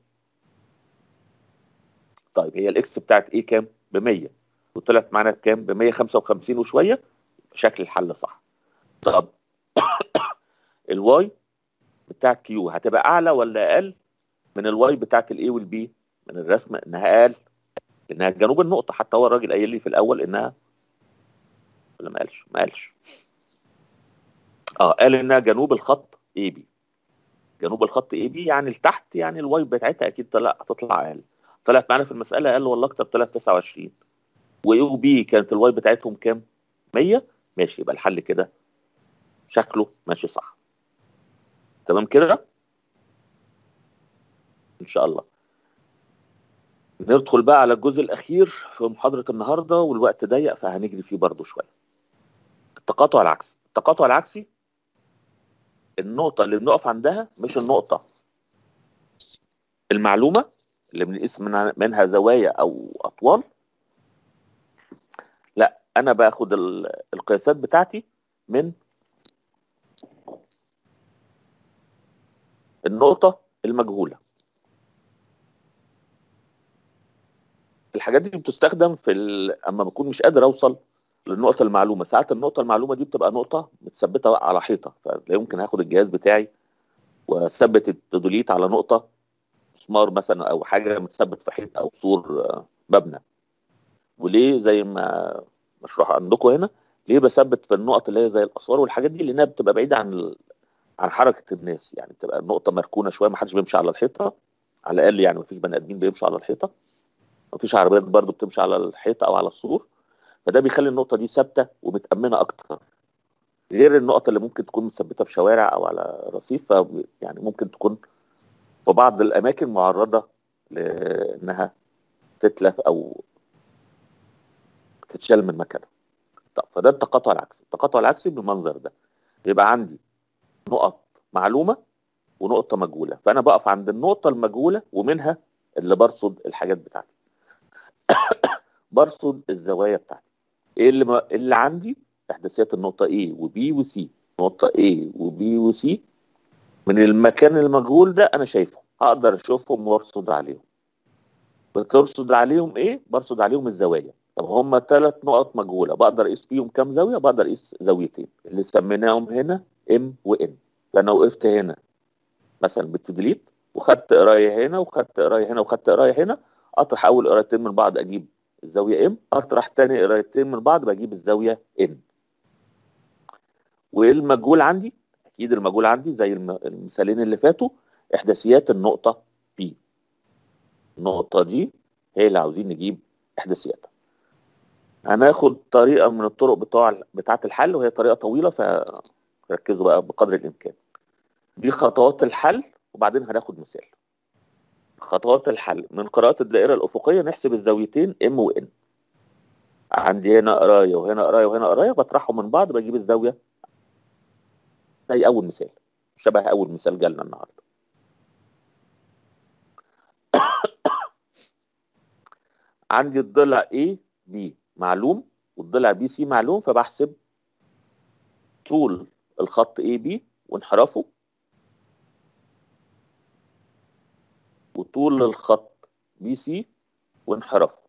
طيب هي الاكس بتاعت A كام ب 100 وطلعت معانا بكام ب 155 وشويه شكل الحل صح طب الواي بتاعت كيو هتبقى اعلى ولا اقل من الواي بتاعت الاي والبي من الرسمه انها اقل انها جنوب النقطه حتى هو الراجل قايل لي في الاول انها ولا ما قالش ما قالش اه قال انها جنوب الخط اي بي جنوب الخط اي بي يعني لتحت يعني الواي بتاعتها اكيد طلع هتطلع اقل طلعت معانا في المساله اقل ولا اكتر طلعت 29 واي وبي كانت الواي بتاعتهم كام 100 ماشي يبقى الحل كده شكله ماشي صح تمام كده ان شاء الله ندخل بقى على الجزء الاخير في محاضره النهارده والوقت ضيق فهنجري فيه برضو شويه التقاطع العكسي التقاطع العكسي النقطه اللي بنقف عندها مش النقطه المعلومه اللي بنقيس منها, منها زوايا او اطوال لا انا باخد ال- القياسات بتاعتي من النقطه المجهوله الحاجات دي بتستخدم في ال... اما بكون مش قادر اوصل للنقطه المعلومه ساعات النقطه المعلومه دي بتبقى نقطه متثبته على حيطه فلا يمكن هاخد الجهاز بتاعي واثبت التدوليت على نقطه مسمار مثلا او حاجه متثبت في حيطه او سور آه، مبنى وليه زي ما مشروع عندكم هنا ليه بثبت في النقط اللي هي زي الاسوار والحاجات دي لانها بتبقى بعيده عن ال... عن حركه الناس يعني بتبقى النقطه مركونه شويه ما حدش بيمشي على الحيطه على الاقل يعني ما فيش بني ادمين بيمشوا على الحيطه مفيش عربيات برضو بتمشي على الحيطه او على السور فده بيخلي النقطه دي ثابته ومتامنه اكتر غير النقط اللي ممكن تكون مثبته في شوارع او على رصيف ف يعني ممكن تكون في بعض الاماكن معرضه لانها تتلف او تتشال من مكانها طب فده التقاطع العكسي التقاطع العكسي بالمنظر ده يبقى عندي نقط معلومه ونقطه مجهوله فانا بقف عند النقطه المجهوله ومنها اللي برصد الحاجات بتاعتي برصد الزوايا بتاعتي ايه اللي ما... اللي عندي احداثيات النقطه A وB وC نقطه A وB وC من المكان المجهول ده انا شايفه هقدر اشوفهم وارصد عليهم بترصد عليهم ايه برصد عليهم الزوايا طب هم ثلاث نقط مجهوله بقدر اقيس فيهم كام زاويه بقدر اقيس زاويتين اللي سميناهم هنا ام وان فانا وقفت هنا مثلا بالتدليت وخدت قرايه هنا وخدت قرايه هنا وخدت قرايه هنا اطرح اول قرايتين من بعض اجيب الزاويه ام اطرح تاني قرايتين من بعض بجيب الزاويه ان وايه المجهول عندي اكيد المجهول عندي زي الم- المثالين اللي فاتوا احداثيات النقطه بي النقطه دي هي اللي عاوزين نجيب احداثياتها هناخد طريقه من الطرق بتوع بتاعه الحل وهي طريقه طويله فركزوا بقى بقدر الامكان دي خطوات الحل وبعدين هناخد مثال خطوات الحل من قراءة الدائرة الأفقية نحسب الزاويتين ام و ان عندي هنا قراية وهنا قراية وهنا قراية بطرحهم من بعض بجيب الزاوية زي أول مثال شبه أول مثال جالنا النهاردة عندي الضلع A B معلوم والضلع B C معلوم فبحسب طول الخط A B وانحرافه وطول الخط بي سي وانحرافه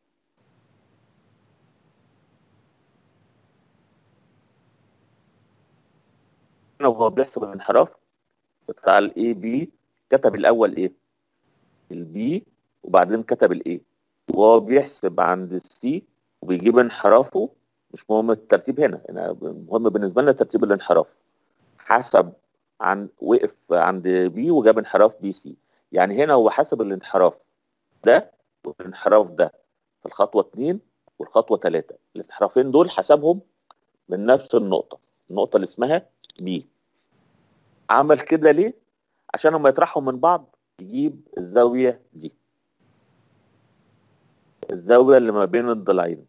هنا وهو بيحسب الانحراف بتاع الاي بي كتب الاول ايه البي وبعدين كتب الايه وهو بيحسب عند السي وبيجيب انحرافه مش مهم الترتيب هنا هنا مهم بالنسبه لنا ترتيب الانحراف حسب عن وقف عند بي وجاب انحراف بي سي يعني هنا هو حسب الانحراف ده والانحراف ده في الخطوه 2 والخطوه 3 الانحرافين دول حسبهم من نفس النقطه النقطه اللي اسمها بي عمل كده ليه عشان لما يطرحهم من بعض يجيب الزاويه دي الزاويه اللي ما بين الضلعين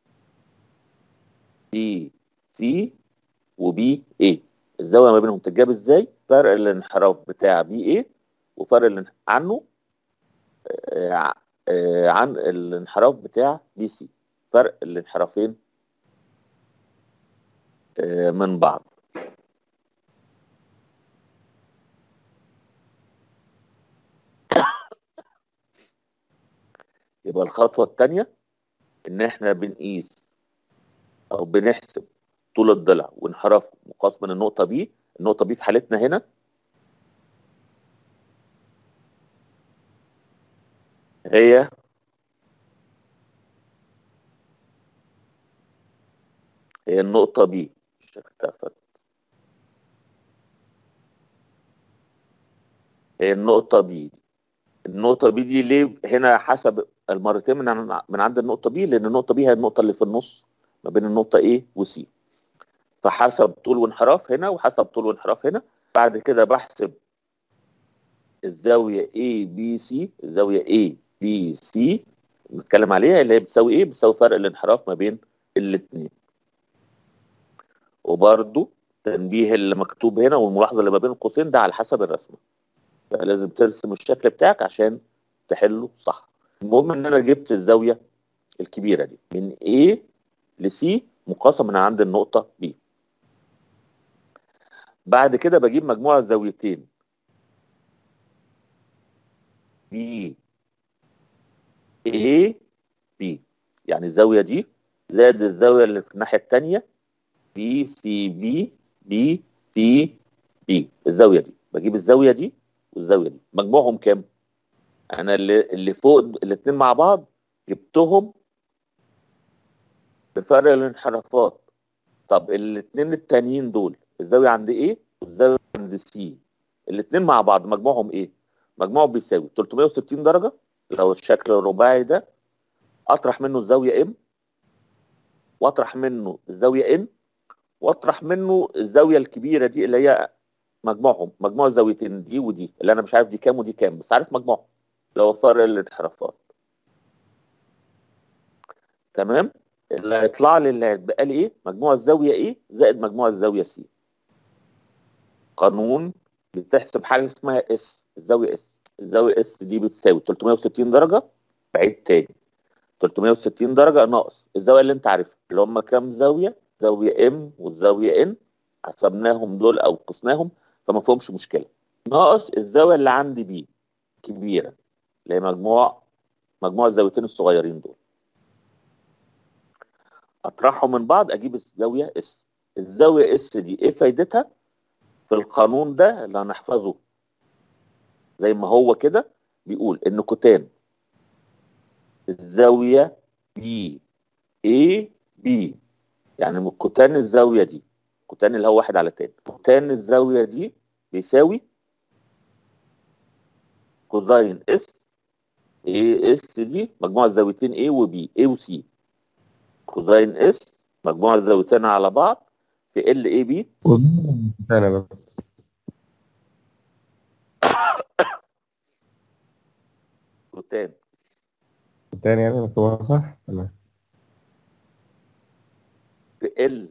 بي سي وبي اي الزاويه ما بينهم تتجاب ازاي فرق الانحراف بتاع بي اي وفرق الانح- عنه آه، آه، عن الانحراف بتاع بي سي فرق الانحرافين آه، من بعض يبقى الخطوة الثانية إن إحنا بنقيس أو بنحسب طول الضلع وانحرافه مقاس من النقطة بي النقطة بي في حالتنا هنا هي هي النقطة بي مش اختفت هي النقطة بي النقطة بي دي ليه هنا حسب المرتين من عن- من عند النقطة بي لأن النقطة بي هي النقطة اللي في النص ما بين النقطة A و C فحسب طول وانحراف هنا وحسب طول وانحراف هنا بعد كده بحسب الزاوية A B C الزاوية A B C بنتكلم عليها اللي هي بتساوي ايه؟ بتساوي فرق الانحراف ما بين الاثنين وبرده تنبيه اللي مكتوب هنا والملاحظة اللي ما بين القوسين ده على حسب الرسمة فلازم ترسم الشكل بتاعك عشان تحله صح المهم ان انا جبت الزاوية الكبيرة دي من A ل C مقاسة من عند النقطة B بعد كده بجيب مجموعة زاويتين B A B يعني الزاوية دي زائد الزاوية اللي في الناحية التانية B C B B C B الزاوية دي بجيب الزاوية دي والزاوية دي مجموعهم كام؟ أنا اللي اللي فوق الاتنين مع بعض جبتهم بفرق الانحرافات طب الاتنين التانيين دول الزاوية عند ايه والزاوية عند سي الاتنين مع بعض مجموعهم ايه مجموعهم بيساوي 360 درجة لو الشكل الرباعي ده اطرح منه الزاوية ام واطرح منه الزاوية ان واطرح منه الزاوية الكبيرة دي اللي هي مجموعهم مجموع الزاويتين دي ودي اللي انا مش عارف دي كام ودي كام بس عارف مجموعهم اللي هو فرق الانحرافات تمام اللي هيطلع لي اللي هيتبقى لي ايه مجموع الزاويه ايه زائد مجموع الزاويه سي قانون بتحسب حاجه اسمها اس الزاويه اس الزاويه اس دي بتساوي 360 درجه بعيد تاني 360 درجه ناقص الزاويه اللي انت عارفها اللي هم كام زاويه زاويه ام والزاويه ان حسبناهم دول او قسناهم فما فيهمش مشكله ناقص الزاويه اللي عندي بي الكبيره اللي هي مجموع مجموع الزاويتين الصغيرين دول اطرحهم من بعض اجيب الزاويه اس الزاويه اس دي ايه فايدتها في القانون ده اللي هنحفظه زي ما هو كده بيقول ان كوتان الزاويه بي اي بي يعني من كوتان الزاويه دي كوتان اللي هو واحد على تاني كوتان الزاويه دي بيساوي كوزين اس اي اس دي مجموع الزاويتين A و B A و C كوزين اس مجموع الزاويتين على بعض في ال اي بي انا بقى كوتان تاني يعني مكتوبها صح تمام في ال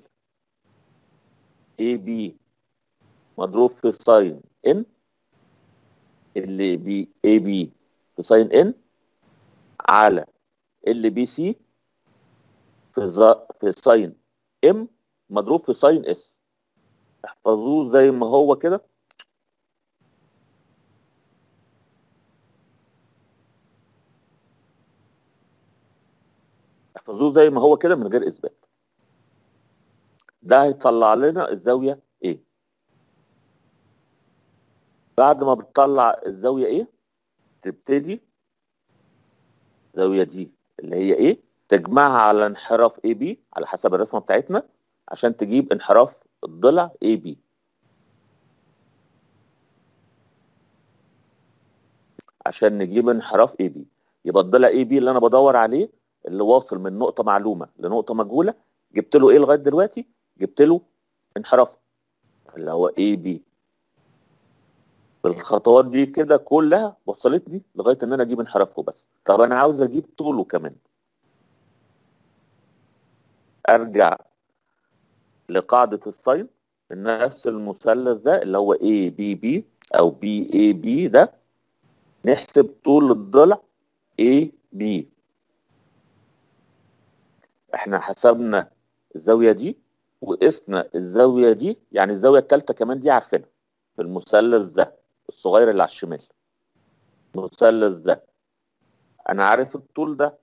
اي بي مضروب في ساين ان ال بي اي بي في ساين ان على ال بي سي في ز- في ساين ام مضروب في ساين اس احفظوه زي ما هو كده احفظوه زي ما هو كده من غير اثبات ده هيطلع لنا الزاويه ايه بعد ما بتطلع الزاويه ايه تبتدي الزاويه دي اللي هي ايه تجمعها على انحراف اي بي على حسب الرسمه بتاعتنا عشان تجيب انحراف الضلع اي بي عشان نجيب انحراف اي بي يبقى الضلع اي بي اللي انا بدور عليه اللي واصل من نقطه معلومه لنقطه مجهوله جبت له ايه لغايه دلوقتي جبت له انحرافه اللي هو اي بي الخطوات دي كده كلها وصلتني لغايه ان انا اجيب انحرافه بس طب انا عاوز اجيب طوله كمان ارجع لقاعده الساين ان نفس المثلث ده اللي هو اي بي بي او بي اي بي ده نحسب طول الضلع اي بي احنا حسبنا الزاويه دي وقسنا الزاويه دي يعني الزاويه الثالثه كمان دي عارفينها في المثلث ده الصغير اللي على الشمال المثلث ده انا عارف الطول ده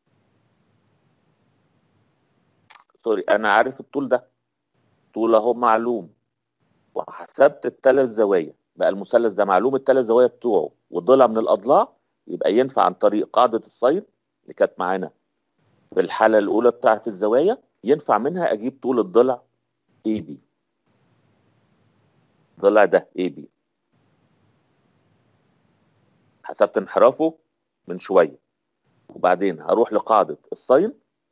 سوري انا عارف الطول ده طول اهو معلوم وحسبت الثلاث زوايا بقى المثلث ده معلوم الثلاث زوايا بتوعه وضلع من الاضلاع يبقى ينفع عن طريق قاعده الساين اللي كانت معانا في الحاله الاولى بتاعه الزوايا ينفع منها اجيب طول الضلع اي بي الضلع ده اي بي حسبت انحرافه من شويه وبعدين هروح لقاعده الساين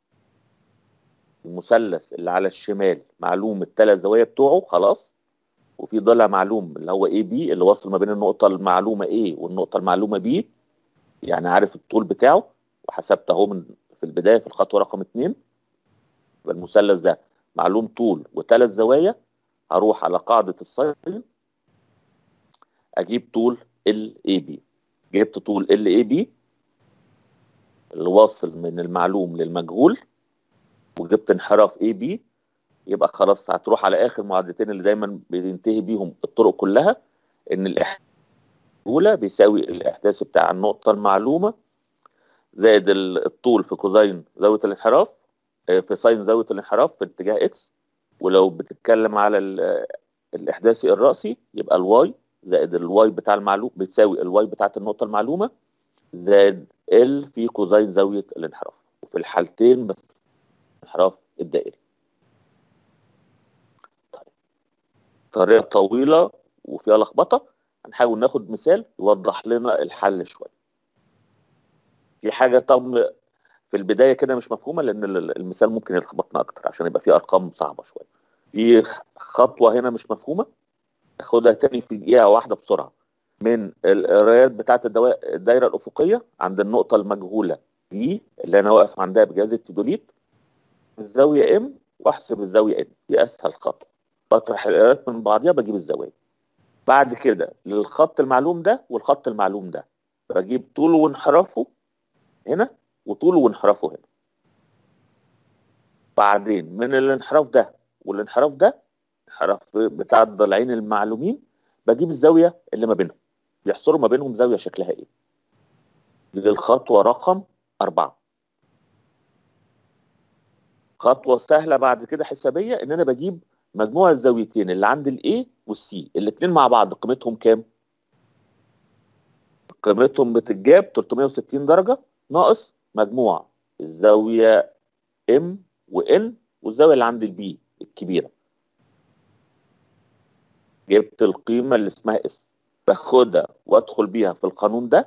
المثلث اللي على الشمال معلوم الثلاث زوايا بتوعه خلاص وفي ضلع معلوم اللي هو اي بي اللي واصل ما بين النقطه المعلومه A والنقطه المعلومه B يعني عارف الطول بتاعه وحسبت اهو من في البدايه في الخطوه رقم اتنين يبقى المثلث ده معلوم طول وثلاث زوايا هروح على قاعده الساين اجيب طول ال اي بي جبت طول ال اي بي اللي واصل من المعلوم للمجهول وجبت انحراف اي بي يبقى خلاص هتروح على اخر معادلتين اللي دايما بينتهي بيهم الطرق كلها ان الاحداث الاولى بيساوي الاحداث بتاع النقطه المعلومه زائد ال- الطول في كوزين زاويه الانحراف آه، في ساين زاويه الانحراف في اتجاه اكس ولو بتتكلم على ال- الاحداثي الراسي يبقى الواي زائد الواي بتاع المعلوم بتساوي الواي بتاعت النقطه المعلومه زائد ال في كوزين زاويه الانحراف وفي الحالتين بس الانحراف الدائري طيب. طريقه طويله وفيها لخبطه هنحاول ناخد مثال يوضح لنا الحل شويه في حاجه طب في البدايه كده مش مفهومه لان ال- المثال ممكن يلخبطنا اكتر عشان يبقى فيه ارقام صعبه شويه في خطوه هنا مش مفهومه اخدها تاني في دقيقه واحده بسرعه من القرايات بتاعه الدوا- الدايره الافقيه عند النقطه المجهوله دي اللي انا واقف عندها بجهاز التدوليت الزاويه ام واحسب الزاويه ان دي اسهل خطوه بطرح القرايات من بعضيها بجيب الزوايا بعد كده للخط المعلوم ده والخط المعلوم ده بجيب طوله وانحرافه هنا وطوله وانحرافه هنا بعدين من الانحراف ده والانحراف ده الانحراف بتاع الضلعين المعلومين بجيب الزاويه اللي ما بينهم بيحصروا ما بينهم زاويه شكلها ايه دي الخطوه رقم أربعة خطوه سهله بعد كده حسابيه ان انا بجيب مجموع الزاويتين اللي عند الاي والسي الاثنين مع بعض قيمتهم كام قيمتهم بتتجاب 360 درجه ناقص مجموع الزاويه ام وان والزاويه اللي عند البي الكبيره جبت القيمه اللي اسمها اس باخدها وادخل بيها في القانون ده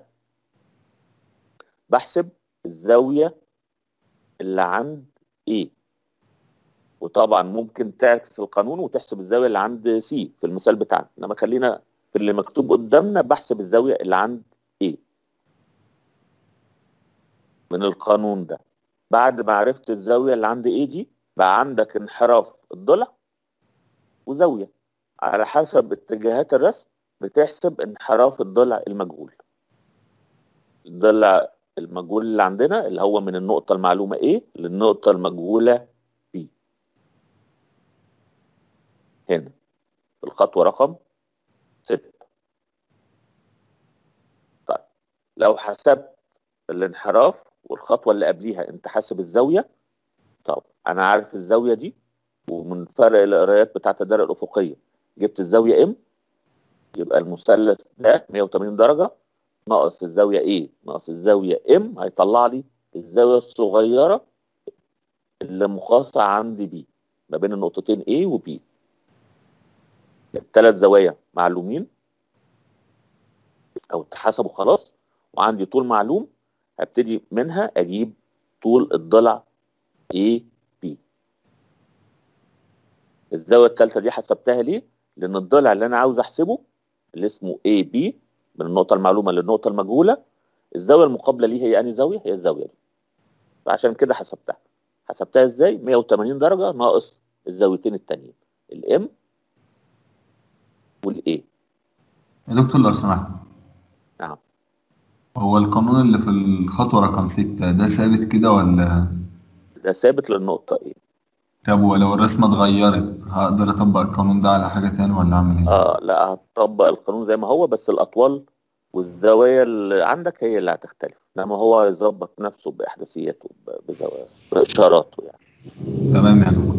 بحسب الزاويه اللي عند ايه وطبعا ممكن تعكس القانون وتحسب الزاويه اللي عند سي في المثال بتاعنا انما خلينا في اللي مكتوب قدامنا بحسب الزاويه اللي عند ايه من القانون ده بعد ما عرفت الزاويه اللي عند ايه دي بقى عندك انحراف الضلع وزاويه على حسب اتجاهات الرسم بتحسب انحراف الضلع المجهول الضلع المجهول اللي عندنا اللي هو من النقطة المعلومة A للنقطة المجهولة B هنا في الخطوة رقم ستة طيب لو حسبت الانحراف والخطوة اللي قبليها انت حاسب الزاوية طب انا عارف الزاوية دي ومن فرق القرايات بتاعت الدائرة الأفقية جبت الزاوية M يبقى المثلث ده 180 درجة ناقص الزاوية A ناقص الزاوية M هيطلع لي الزاوية الصغيرة اللي مخاصة عند B ما بين النقطتين A و B الثلاث زوايا معلومين أو اتحسبوا خلاص وعندي طول معلوم هبتدي منها أجيب طول الضلع A B الزاوية الثالثة دي حسبتها ليه؟ لأن الضلع اللي أنا عاوز أحسبه اللي اسمه A B من النقطة المعلومة للنقطة المجهولة الزاوية المقابلة ليه هي أنهي زاوية؟ هي الزاوية دي فعشان كده حسبتها حسبتها ازاي؟ 180 درجة ناقص الزاويتين التانيين الام والاي يا دكتور لو سمحت نعم هو القانون اللي في الخطوة رقم ستة ده ثابت كده ولا ده ثابت للنقطة ايه طب ولو الرسمة اتغيرت هقدر أطبق القانون ده على حاجة تاني ولا أعمل إيه؟ اه لا هتطبق القانون زي ما هو بس الأطوال والزوايا اللي عندك هي اللي هتختلف انما هو هيظبط نفسه بإحداثياته ب- بزوايا بإشاراته يعني تمام يا دكتور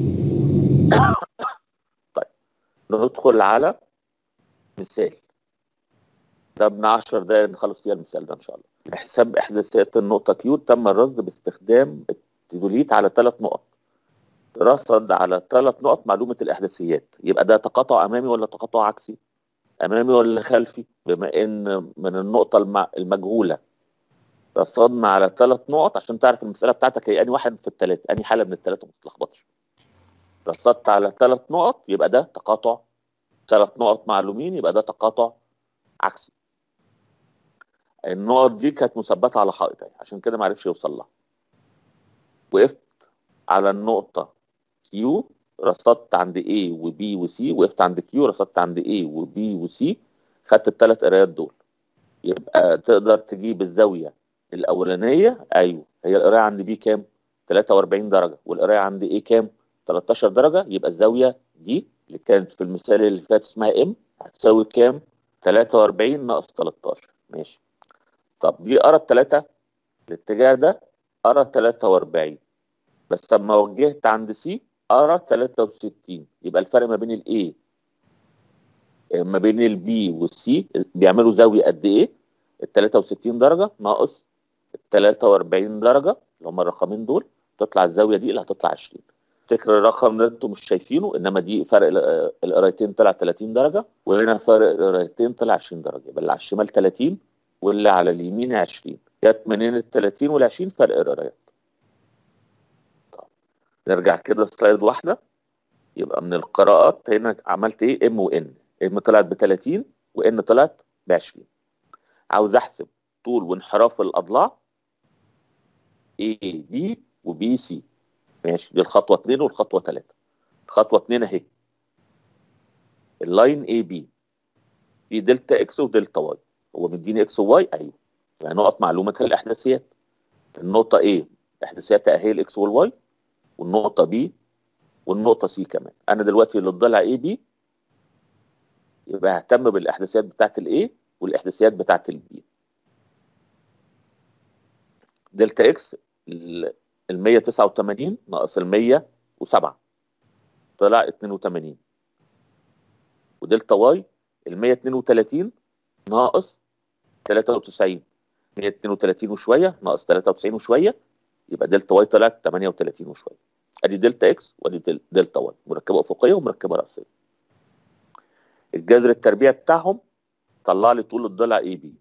ندخل على مثال ده من 10 دقايق نخلص فيها المثال ده ان شاء الله لحساب احداثيات النقطه كيو تم الرصد باستخدام التدوليت على ثلاث نقط رصد على ثلاث نقط معلومه الاحداثيات يبقى ده تقاطع امامي ولا تقاطع عكسي امامي ولا خلفي بما ان من النقطه الم- المجهوله رصدنا على ثلاث نقط عشان تعرف المساله بتاعتك هي انهي واحد في الثلاثه انهي حاله من الثلاثه ما تتلخبطش رصدت على ثلاث نقط يبقى ده تقاطع ثلاث نقط معلومين يبقى ده تقاطع عكسي النقط دي كانت مثبته على حائط أهي، عشان كده ما عرفش يوصل لها وقفت على النقطه كيو رصدت عند A و B و C وقفت عند كيو رصدت عند A و B و C خدت الثلاث قرايات دول يبقى تقدر تجيب الزاويه الاولانيه ايوه هي القرايه عند B كام 43 درجه والقرايه عند A كام 13 درجه يبقى الزاويه دي اللي كانت في المثال اللي فات اسمها ام هتساوي كام 43 ناقص 13 ماشي طب دي قرا 3 الاتجاه ده قرا 43 بس لما وجهت عند سي قرا 63 يبقى الفرق ما بين الاي ما بين البي والسي بيعملوا زاويه قد ايه ال 63 درجه ناقص ال 43 درجه اللي هم الرقمين دول تطلع الزاويه دي اللي هتطلع 20 افتكر الرقم ده انتم مش شايفينه انما دي فرق ال- القرايتين طلع 30 درجه وهنا فرق القرايتين طلع 20 درجه يبقى اللي على الشمال 30 واللي على اليمين 20 جت منين ال 30 وال 20 فرق القرايات طب نرجع كده سلايد واحده يبقى من القراءات هنا عملت ايه ام وان ام طلعت ب 30 وان طلعت ب 20 عاوز احسب طول وانحراف الاضلاع A B و B C ماشي دي الخطوه 2 والخطوه 3 خطوه 2 اهي اللاين اي بي في دلتا اكس ودلتا واي هو مديني اكس وواي ايوه يعني نقط معلومه الاحداثيات النقطه A احداثياتها اهي الاكس والواي والنقطه B والنقطه C كمان انا دلوقتي اللي الضلع اي بي يبقى ههتم بالاحداثيات بتاعت الاي والاحداثيات بتاعت البي دلتا اكس ال 189 ناقص ال 107 طلع 82 ودلتا واي ال 132 ناقص 93 132 وشويه ناقص 93 وشويه يبقى دلتا واي طلعت 38 وشويه ادي دلتا اكس وادي دل- دلتا واي مركبه افقيه ومركبه راسيه الجذر التربيع بتاعهم طلع لي طول الضلع اي بي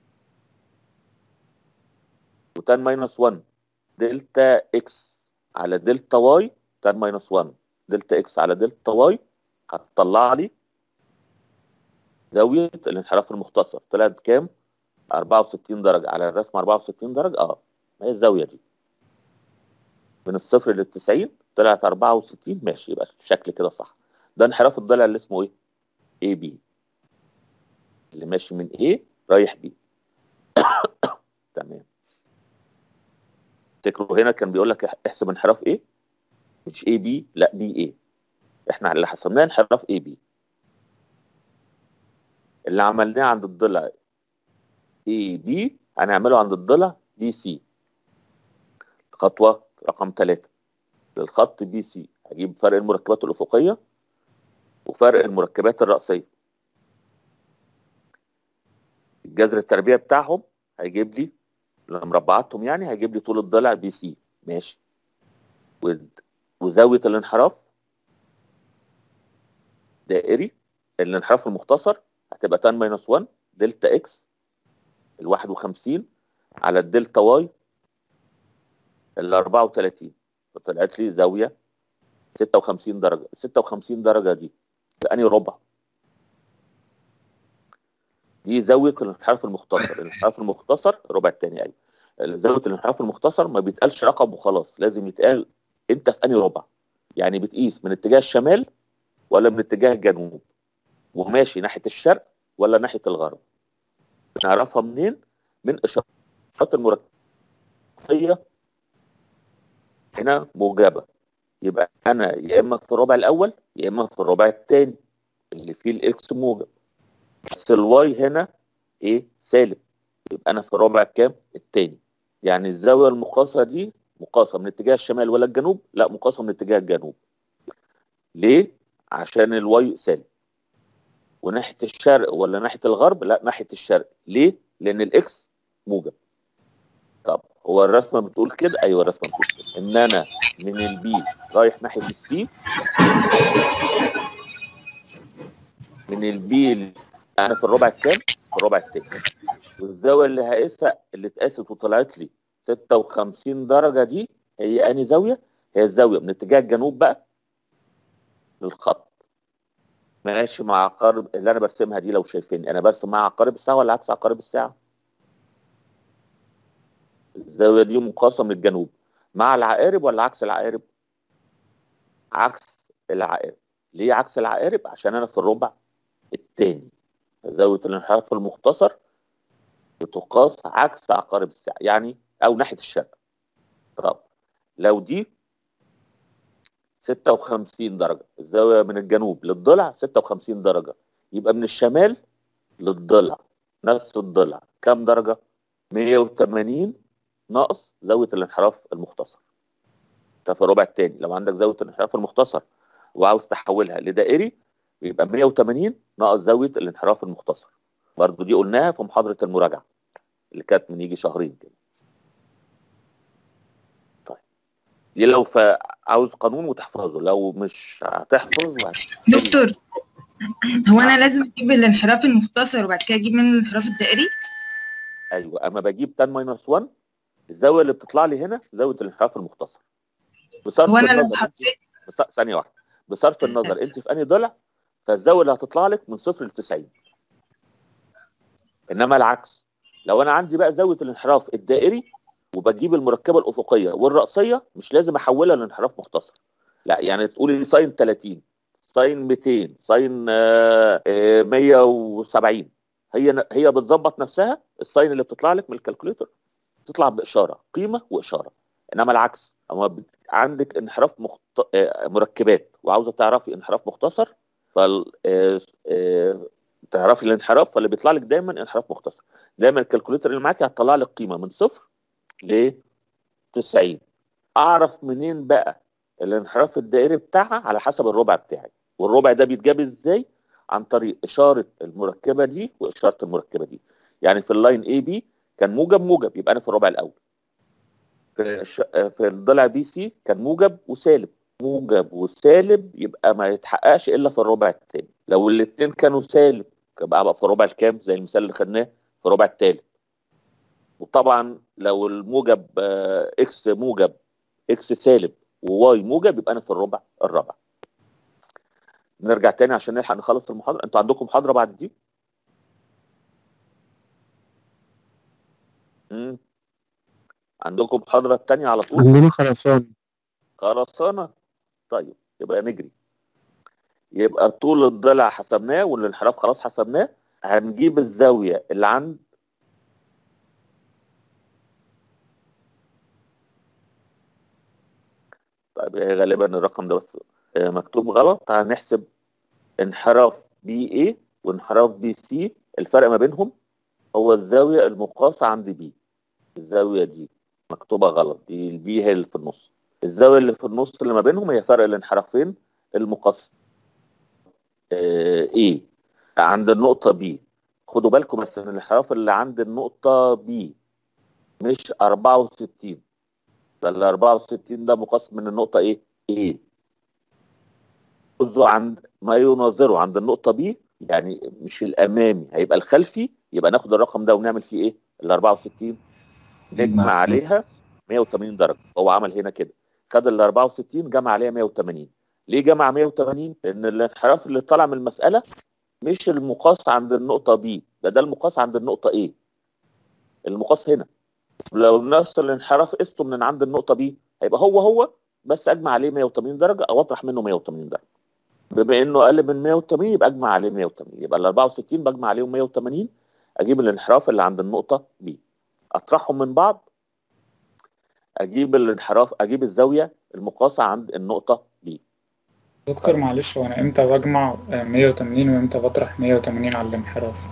وتان ماينس 1 دلتا اكس على دلتا واي تان ماينس 1 دلتا اكس على دلتا واي هتطلع لي زاويه الانحراف المختصر طلعت كام 64 درجه على الرسم 64 درجه اه ما هي الزاويه دي من الصفر لل 90 طلعت 64 ماشي يبقى الشكل كده صح ده انحراف الضلع اللي اسمه ايه اي بي اللي ماشي من A رايح B تمام تفتكروا هنا كان بيقول لك احسب انحراف ايه مش اي بي لا بي ايه احنا اللي حسبناه انحراف اي بي اللي عملناه عند الضلع اي بي هنعمله عند الضلع بي سي خطوه رقم ثلاثة للخط بي سي هجيب فرق المركبات الافقيه وفرق المركبات الرأسيه الجذر التربيع بتاعهم هيجيب لي لما مربعاتهم يعني هيجيب لي طول الضلع بي سي ماشي و- وزاويه الانحراف دائري الانحراف المختصر هتبقى تان ماينس 1 دلتا اكس ال 51 على الدلتا واي ال 34 فطلعت لي زاويه 56 درجه 56 درجه دي في انهي ربع دي زاويه الانحراف المختصر الانحراف المختصر الربع الثاني ايوه زاويه الانحراف المختصر ما بيتقالش رقم وخلاص لازم يتقال انت في انهي ربع يعني بتقيس من اتجاه الشمال ولا من اتجاه الجنوب وماشي ناحيه الشرق ولا ناحيه الغرب نعرفها منين من اشارات المركبيه هنا موجبه يبقى انا يا اما في الربع الاول يا اما في الربع الثاني اللي فيه الاكس موجب بس الواي هنا ايه سالب يبقى انا في الربع الكام الثاني يعني الزاويه المقاسه دي مقاسه من اتجاه الشمال ولا الجنوب لا مقاسه من اتجاه الجنوب ليه عشان الواي سالب وناحيه الشرق ولا ناحيه الغرب لا ناحيه الشرق ليه لان الاكس موجب طب هو الرسمه بتقول كده ايوه الرسمه بتقول كده ان انا من البي رايح ناحيه السي من البي ل- انا في الربع الكام في الربع التاني والزاويه اللي هقيسها اللي اتقاست وطلعت لي 56 درجه دي هي انهي زاويه هي الزاويه من اتجاه الجنوب بقى للخط ماشي مع عقارب اللي انا برسمها دي لو شايفيني انا برسم مع عقارب الساعه ولا عكس عقارب الساعه الزاويه دي مقاسه من الجنوب مع العقارب ولا عكس العقارب عكس العقارب ليه عكس العقارب عشان انا في الربع الثاني زاويه الانحراف المختصر بتقاس عكس عقارب الساعه يعني او ناحيه الشرق طب لو دي 56 درجه الزاويه من الجنوب للضلع 56 درجه يبقى من الشمال للضلع نفس الضلع كام درجه 180 ناقص زاويه الانحراف المختصر ده في الربع الثاني لو عندك زاويه الانحراف المختصر وعاوز تحولها لدائري يبقى 180 ناقص زاويه الانحراف المختصر برضو دي قلناها في محاضره المراجعه اللي كانت من يجي شهرين كده طيب دي لو ف... عاوز قانون وتحفظه لو مش هتحفظ وهت- دكتور هو انا لازم اجيب الانحراف المختصر وبعد كده اجيب منه الانحراف الدائري ايوه اما بجيب تان ماينس 1 الزاويه اللي بتطلع لي هنا زاويه الانحراف المختصر بصرف هو انا لو النظر انت حطيت بص... ثانيه واحده بصرف النظر انت في انهي ضلع فالزاويه اللي هتطلع لك من صفر ل 90 انما العكس لو انا عندي بقى زاويه الانحراف الدائري وبجيب المركبه الافقيه والراسيه مش لازم احولها لانحراف مختصر لا يعني تقولي ساين 30 ساين 200 ساين آه، آه، 170 هي هي بتظبط نفسها الساين اللي بتطلع لك من الكالكوليتر تطلع باشاره قيمه واشاره انما العكس اما بت- عندك انحراف مخت... آه، مركبات وعاوزه تعرفي انحراف مختصر فال آه، آه، تعرفي الانحراف فاللي بيطلع لك دايما انحراف مختصر دايما الكالكوليتر اللي معاكي هتطلع لك قيمه من صفر ل 90 اعرف منين بقى الانحراف الدائري بتاعها على حسب الربع بتاعي والربع ده بيتجاب ازاي عن طريق اشاره المركبه دي واشاره المركبه دي يعني في اللاين اي بي كان موجب موجب يبقى انا في الربع الاول في الش... في الضلع بي سي كان موجب وسالب موجب وسالب يبقى ما يتحققش الا في الربع الثاني لو الاثنين كانوا سالب يبقى بقى في الربع الكام زي المثال اللي خدناه في الربع الثالث وطبعا لو الموجب آه، اكس موجب اكس سالب وواي موجب يبقى انا في الربع الرابع نرجع تاني عشان نلحق نخلص المحاضره انتوا عندكم محاضره بعد دي مم. عندكم محاضره تانية على طول عندنا خرسانة خرسانة طيب يبقى نجري يبقى طول الضلع حسبناه والانحراف خلاص حسبناه هنجيب الزاوية اللي عند طيب هي غالبا الرقم ده بس آه، مكتوب غلط هنحسب انحراف بي اي وانحراف بي سي الفرق ما بينهم هو الزاوية المقاسة عند بي الزاوية دي مكتوبة غلط دي البي هي اللي في النص الزاوية اللي في النص اللي ما بينهم هي فرق الانحرافين المقص آه ايه عند النقطة بي خدوا بالكم بس من الانحراف اللي عند النقطة بي مش 64 ده ال 64 ده مقص من النقطة ايه؟ ايه خذوا عند ما يناظره عند النقطة بي يعني مش الأمامي هيبقى الخلفي يبقى ناخد الرقم ده ونعمل فيه ايه؟ ال 64 نجمع نعم. عليها 180 درجة هو عمل هنا كده خد ال 64 جمع عليها 180 ليه جمع 180 لان الانحراف اللي طالع من المساله مش المقاس عند النقطه بي ده ده المقاس عند النقطه ايه المقاس هنا لو نفس الانحراف قسته من عند النقطه بي هيبقى هو هو بس اجمع عليه 180 درجه او اطرح منه 180 درجه بما انه اقل من 180 يبقى اجمع عليه 180 يبقى ال 64 بجمع عليهم 180 اجيب الانحراف اللي عند النقطه بي اطرحهم من بعض اجيب الانحراف اجيب الزاويه المقاسه عند النقطه بي دكتور معلش هو انا امتى بجمع آه، 180 وامتى بطرح 180 على الانحراف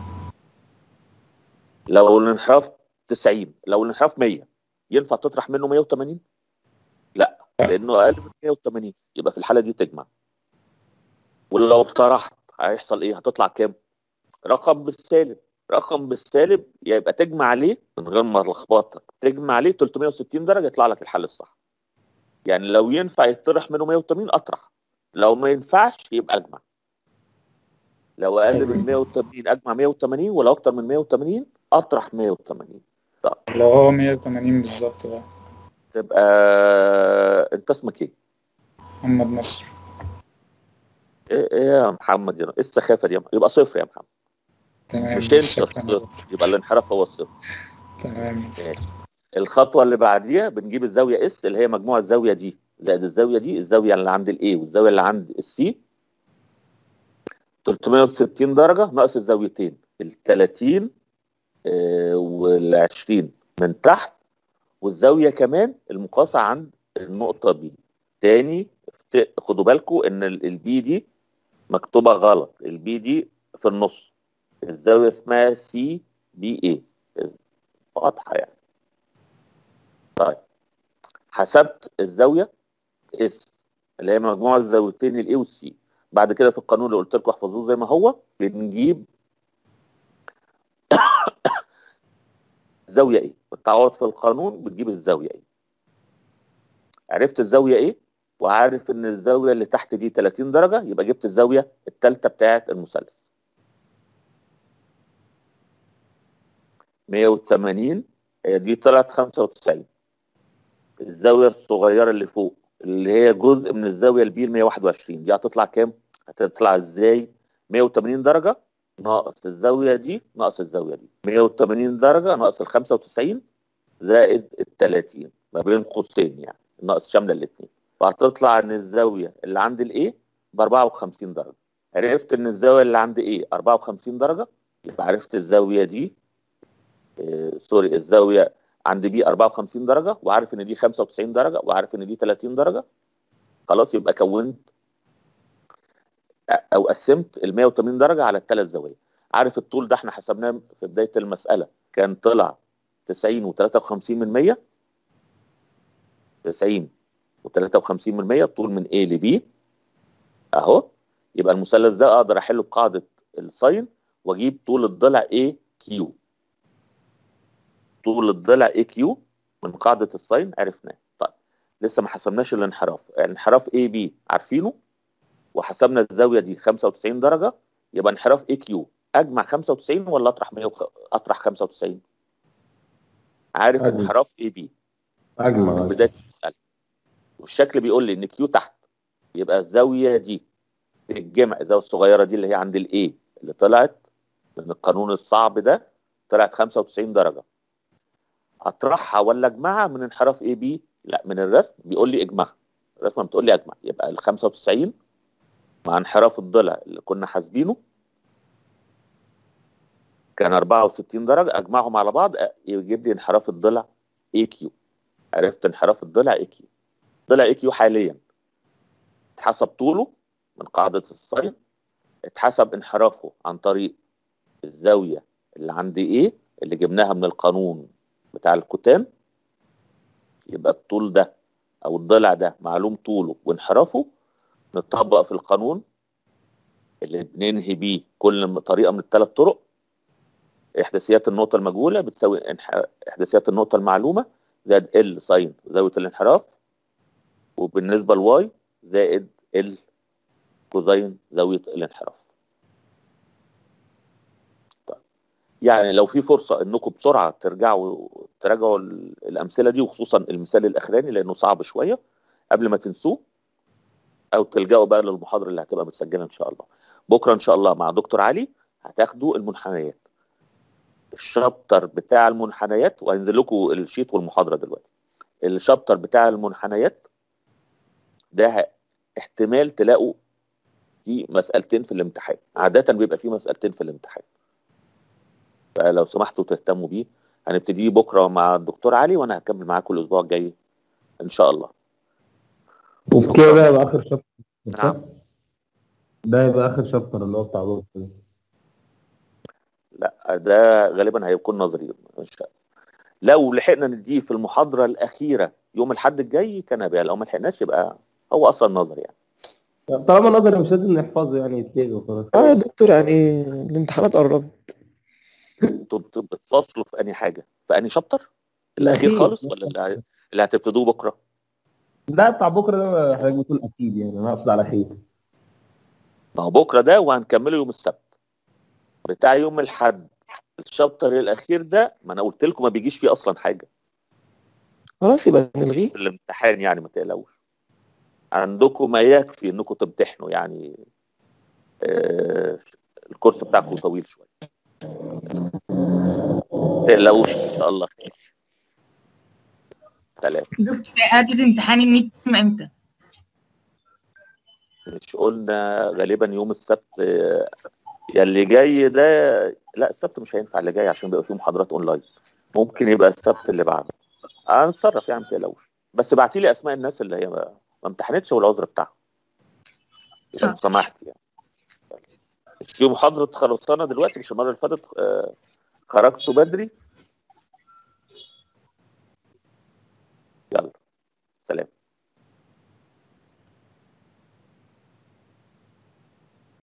لو الانحراف 90 لو الانحراف 100 ينفع تطرح منه 180 لا لانه اقل من 180 يبقى في الحاله دي تجمع ولو طرحت هيحصل ايه هتطلع كام رقم بالسالب رقم بالسالب يبقى تجمع عليه من غير ما تلخبطك تجمع عليه 360 درجه يطلع لك الحل الصح يعني لو ينفع يطرح منه 180 اطرح لو ما ينفعش يبقى اجمع لو اقل من 180 اجمع 180 ولو اكتر من 180 اطرح 180 لو هو 180 بالظبط بقى تبقى انت اسمك ايه؟ محمد نصر ايه إيه يا محمد يا ايه السخافه دي يا محمد؟ يبقى صفر يا محمد تمام مش انت شكراً يا الصفر دكتور. يبقى الانحراف هو الصفر تمام ماشي. الخطوه اللي بعديها بنجيب الزاويه اس اللي هي مجموع الزاويه دي زائد الزاويه دي الزاويه اللي عند الاي والزاويه اللي عند السي 360 درجه ناقص الزاويتين ال 30 وال 20 من تحت والزاويه كمان المقاسه عند النقطه بي تاني افت- خدوا بالكم ان البي دي مكتوبه غلط البي دي في النص الزاويه اسمها سي بي اي واضحه يعني طيب حسبت الزاويه اس اللي هي مجموع الزاويتين الاي والسي بعد كده في القانون اللي قلت لكم احفظوه زي ما هو بنجيب الزاويه ايه بتعوض في القانون بتجيب الزاويه ايه عرفت الزاويه ايه وعارف ان الزاويه اللي تحت دي 30 درجه يبقى جبت الزاويه الثالثه بتاعه المثلث 180 هي دي طلعت 95 الزاويه الصغيره اللي فوق اللي هي جزء من الزاويه البي 121 دي هتطلع كام هتطلع ازاي 180 درجه ناقص الزاويه دي ناقص الزاويه دي 180 درجه ناقص ال 95 زائد ال 30 ما بين قوسين يعني ناقص شامله الاثنين فهتطلع ان الزاويه اللي عند الايه ب 54 درجه عرفت ان الزاويه اللي عند ايه 54 درجه يبقى عرفت الزاويه دي آه سوري الزاويه عند بي 54 درجه وعارف ان دي 95 درجه وعارف ان دي 30 درجه خلاص يبقى كونت او قسمت ال 180 درجه على الثلاث زوايا عارف الطول ده احنا حسبناه في بدايه المساله كان طلع 90 و53 من 100 90 و53 من 100 الطول من A ل B اهو يبقى المثلث ده اقدر احله بقاعده الساين واجيب طول الضلع A Q طول الضلع A Q من قاعده الساين عرفناه طيب لسه ما حسبناش الانحراف انحراف A B عارفينه وحسبنا الزاويه دي 95 درجه يبقى انحراف اي كيو اجمع 95 ولا اطرح 100 وخ... اطرح 95 عارف أجمع. انحراف اي بي من اجمع بدايه المساله والشكل بيقول لي ان كيو تحت يبقى الزاويه دي الجمع الزاويه الصغيره دي اللي هي عند الاي اللي طلعت من القانون الصعب ده طلعت 95 درجه اطرحها ولا اجمعها من انحراف اي بي لا من الرسم بيقول لي اجمعها الرسمه بتقول لي اجمع يبقى ال 95 مع انحراف الضلع اللي كنا حاسبينه كان 64 درجه اجمعهم على بعض أ- يجيب لي انحراف الضلع اي كيو عرفت انحراف الضلع اي كيو ضلع اي كيو حاليا اتحسب طوله من قاعده الساين اتحسب انحرافه عن طريق الزاويه اللي عند ايه اللي جبناها من القانون بتاع الكتان يبقى الطول ده او الضلع ده معلوم طوله وانحرافه نطبق في القانون اللي بننهي بيه كل م- طريقه من الثلاث طرق احداثيات النقطه المجهوله بتساوي انح- احداثيات النقطه المعلومه زائد ال ساين زاويه الانحراف وبالنسبه لواي زائد ال كوزين زاويه الانحراف طيب. يعني لو في فرصه انكم بسرعه ترجعوا تراجعوا ال- الامثله دي وخصوصا المثال الاخراني لانه صعب شويه قبل ما تنسوه او تلجأوا بقى للمحاضره اللي هتبقى متسجله ان شاء الله بكره ان شاء الله مع دكتور علي هتاخدوا المنحنيات الشابتر بتاع المنحنيات وهينزل لكم الشيت والمحاضره دلوقتي الشابتر بتاع المنحنيات ده ه- احتمال تلاقوا في مسألتين في الامتحان عادة بيبقى في مسألتين في الامتحان فلو سمحتوا تهتموا بيه هنبتدي بكره مع الدكتور علي وانا هكمل معاكم الاسبوع الجاي ان شاء الله وبكده ده يبقى اخر شابتر نعم. ده يبقى اخر شابتر اللي هو بتاع بكره لا ده غالبا هيكون نظري ان شاء الله لو لحقنا نديه في المحاضره الاخيره يوم الاحد الجاي كان بها لو ما لحقناش يبقى هو اصلا نظري يعني طالما نظري مش لازم نحفظه يعني يتلغي وخلاص اه يا دكتور يعني الامتحانات قربت انتوا بت- بتفصلوا في انهي حاجه في انهي شابتر الاخير الأخير. خالص ولا اللي- اللي هتبتدوه بكره ده بتاع بكره ده حضرتك بتقول اكيد يعني انا اقصد على خير ما هو بكره ده وهنكمله يوم السبت بتاع يوم الاحد الشابتر الاخير ده ما انا قلت لكم ما بيجيش فيه اصلا حاجه خلاص يبقى نلغيه في الامتحان يعني ما تقلقوش عندكم ما يكفي انكم تمتحنوا يعني آه الكورس بتاعكم طويل شويه ما تقلقوش ان شاء الله خير سلام دكتور إعادة امتحان الميد ترم امتى؟ مش قلنا غالبا يوم السبت آه، يا اللي جاي ده لا السبت مش هينفع اللي جاي عشان بيبقى فيه محاضرات اونلاين ممكن يبقى السبت اللي بعده هنتصرف يعني ما تقلقوش بس ابعتي لي اسماء الناس اللي هي ما ما امتحنتش والعذر بتاعها لو آه. سمحت يعني في محاضرة خلصانة دلوقتي مش المرة اللي فاتت آه، خرجتوا بدري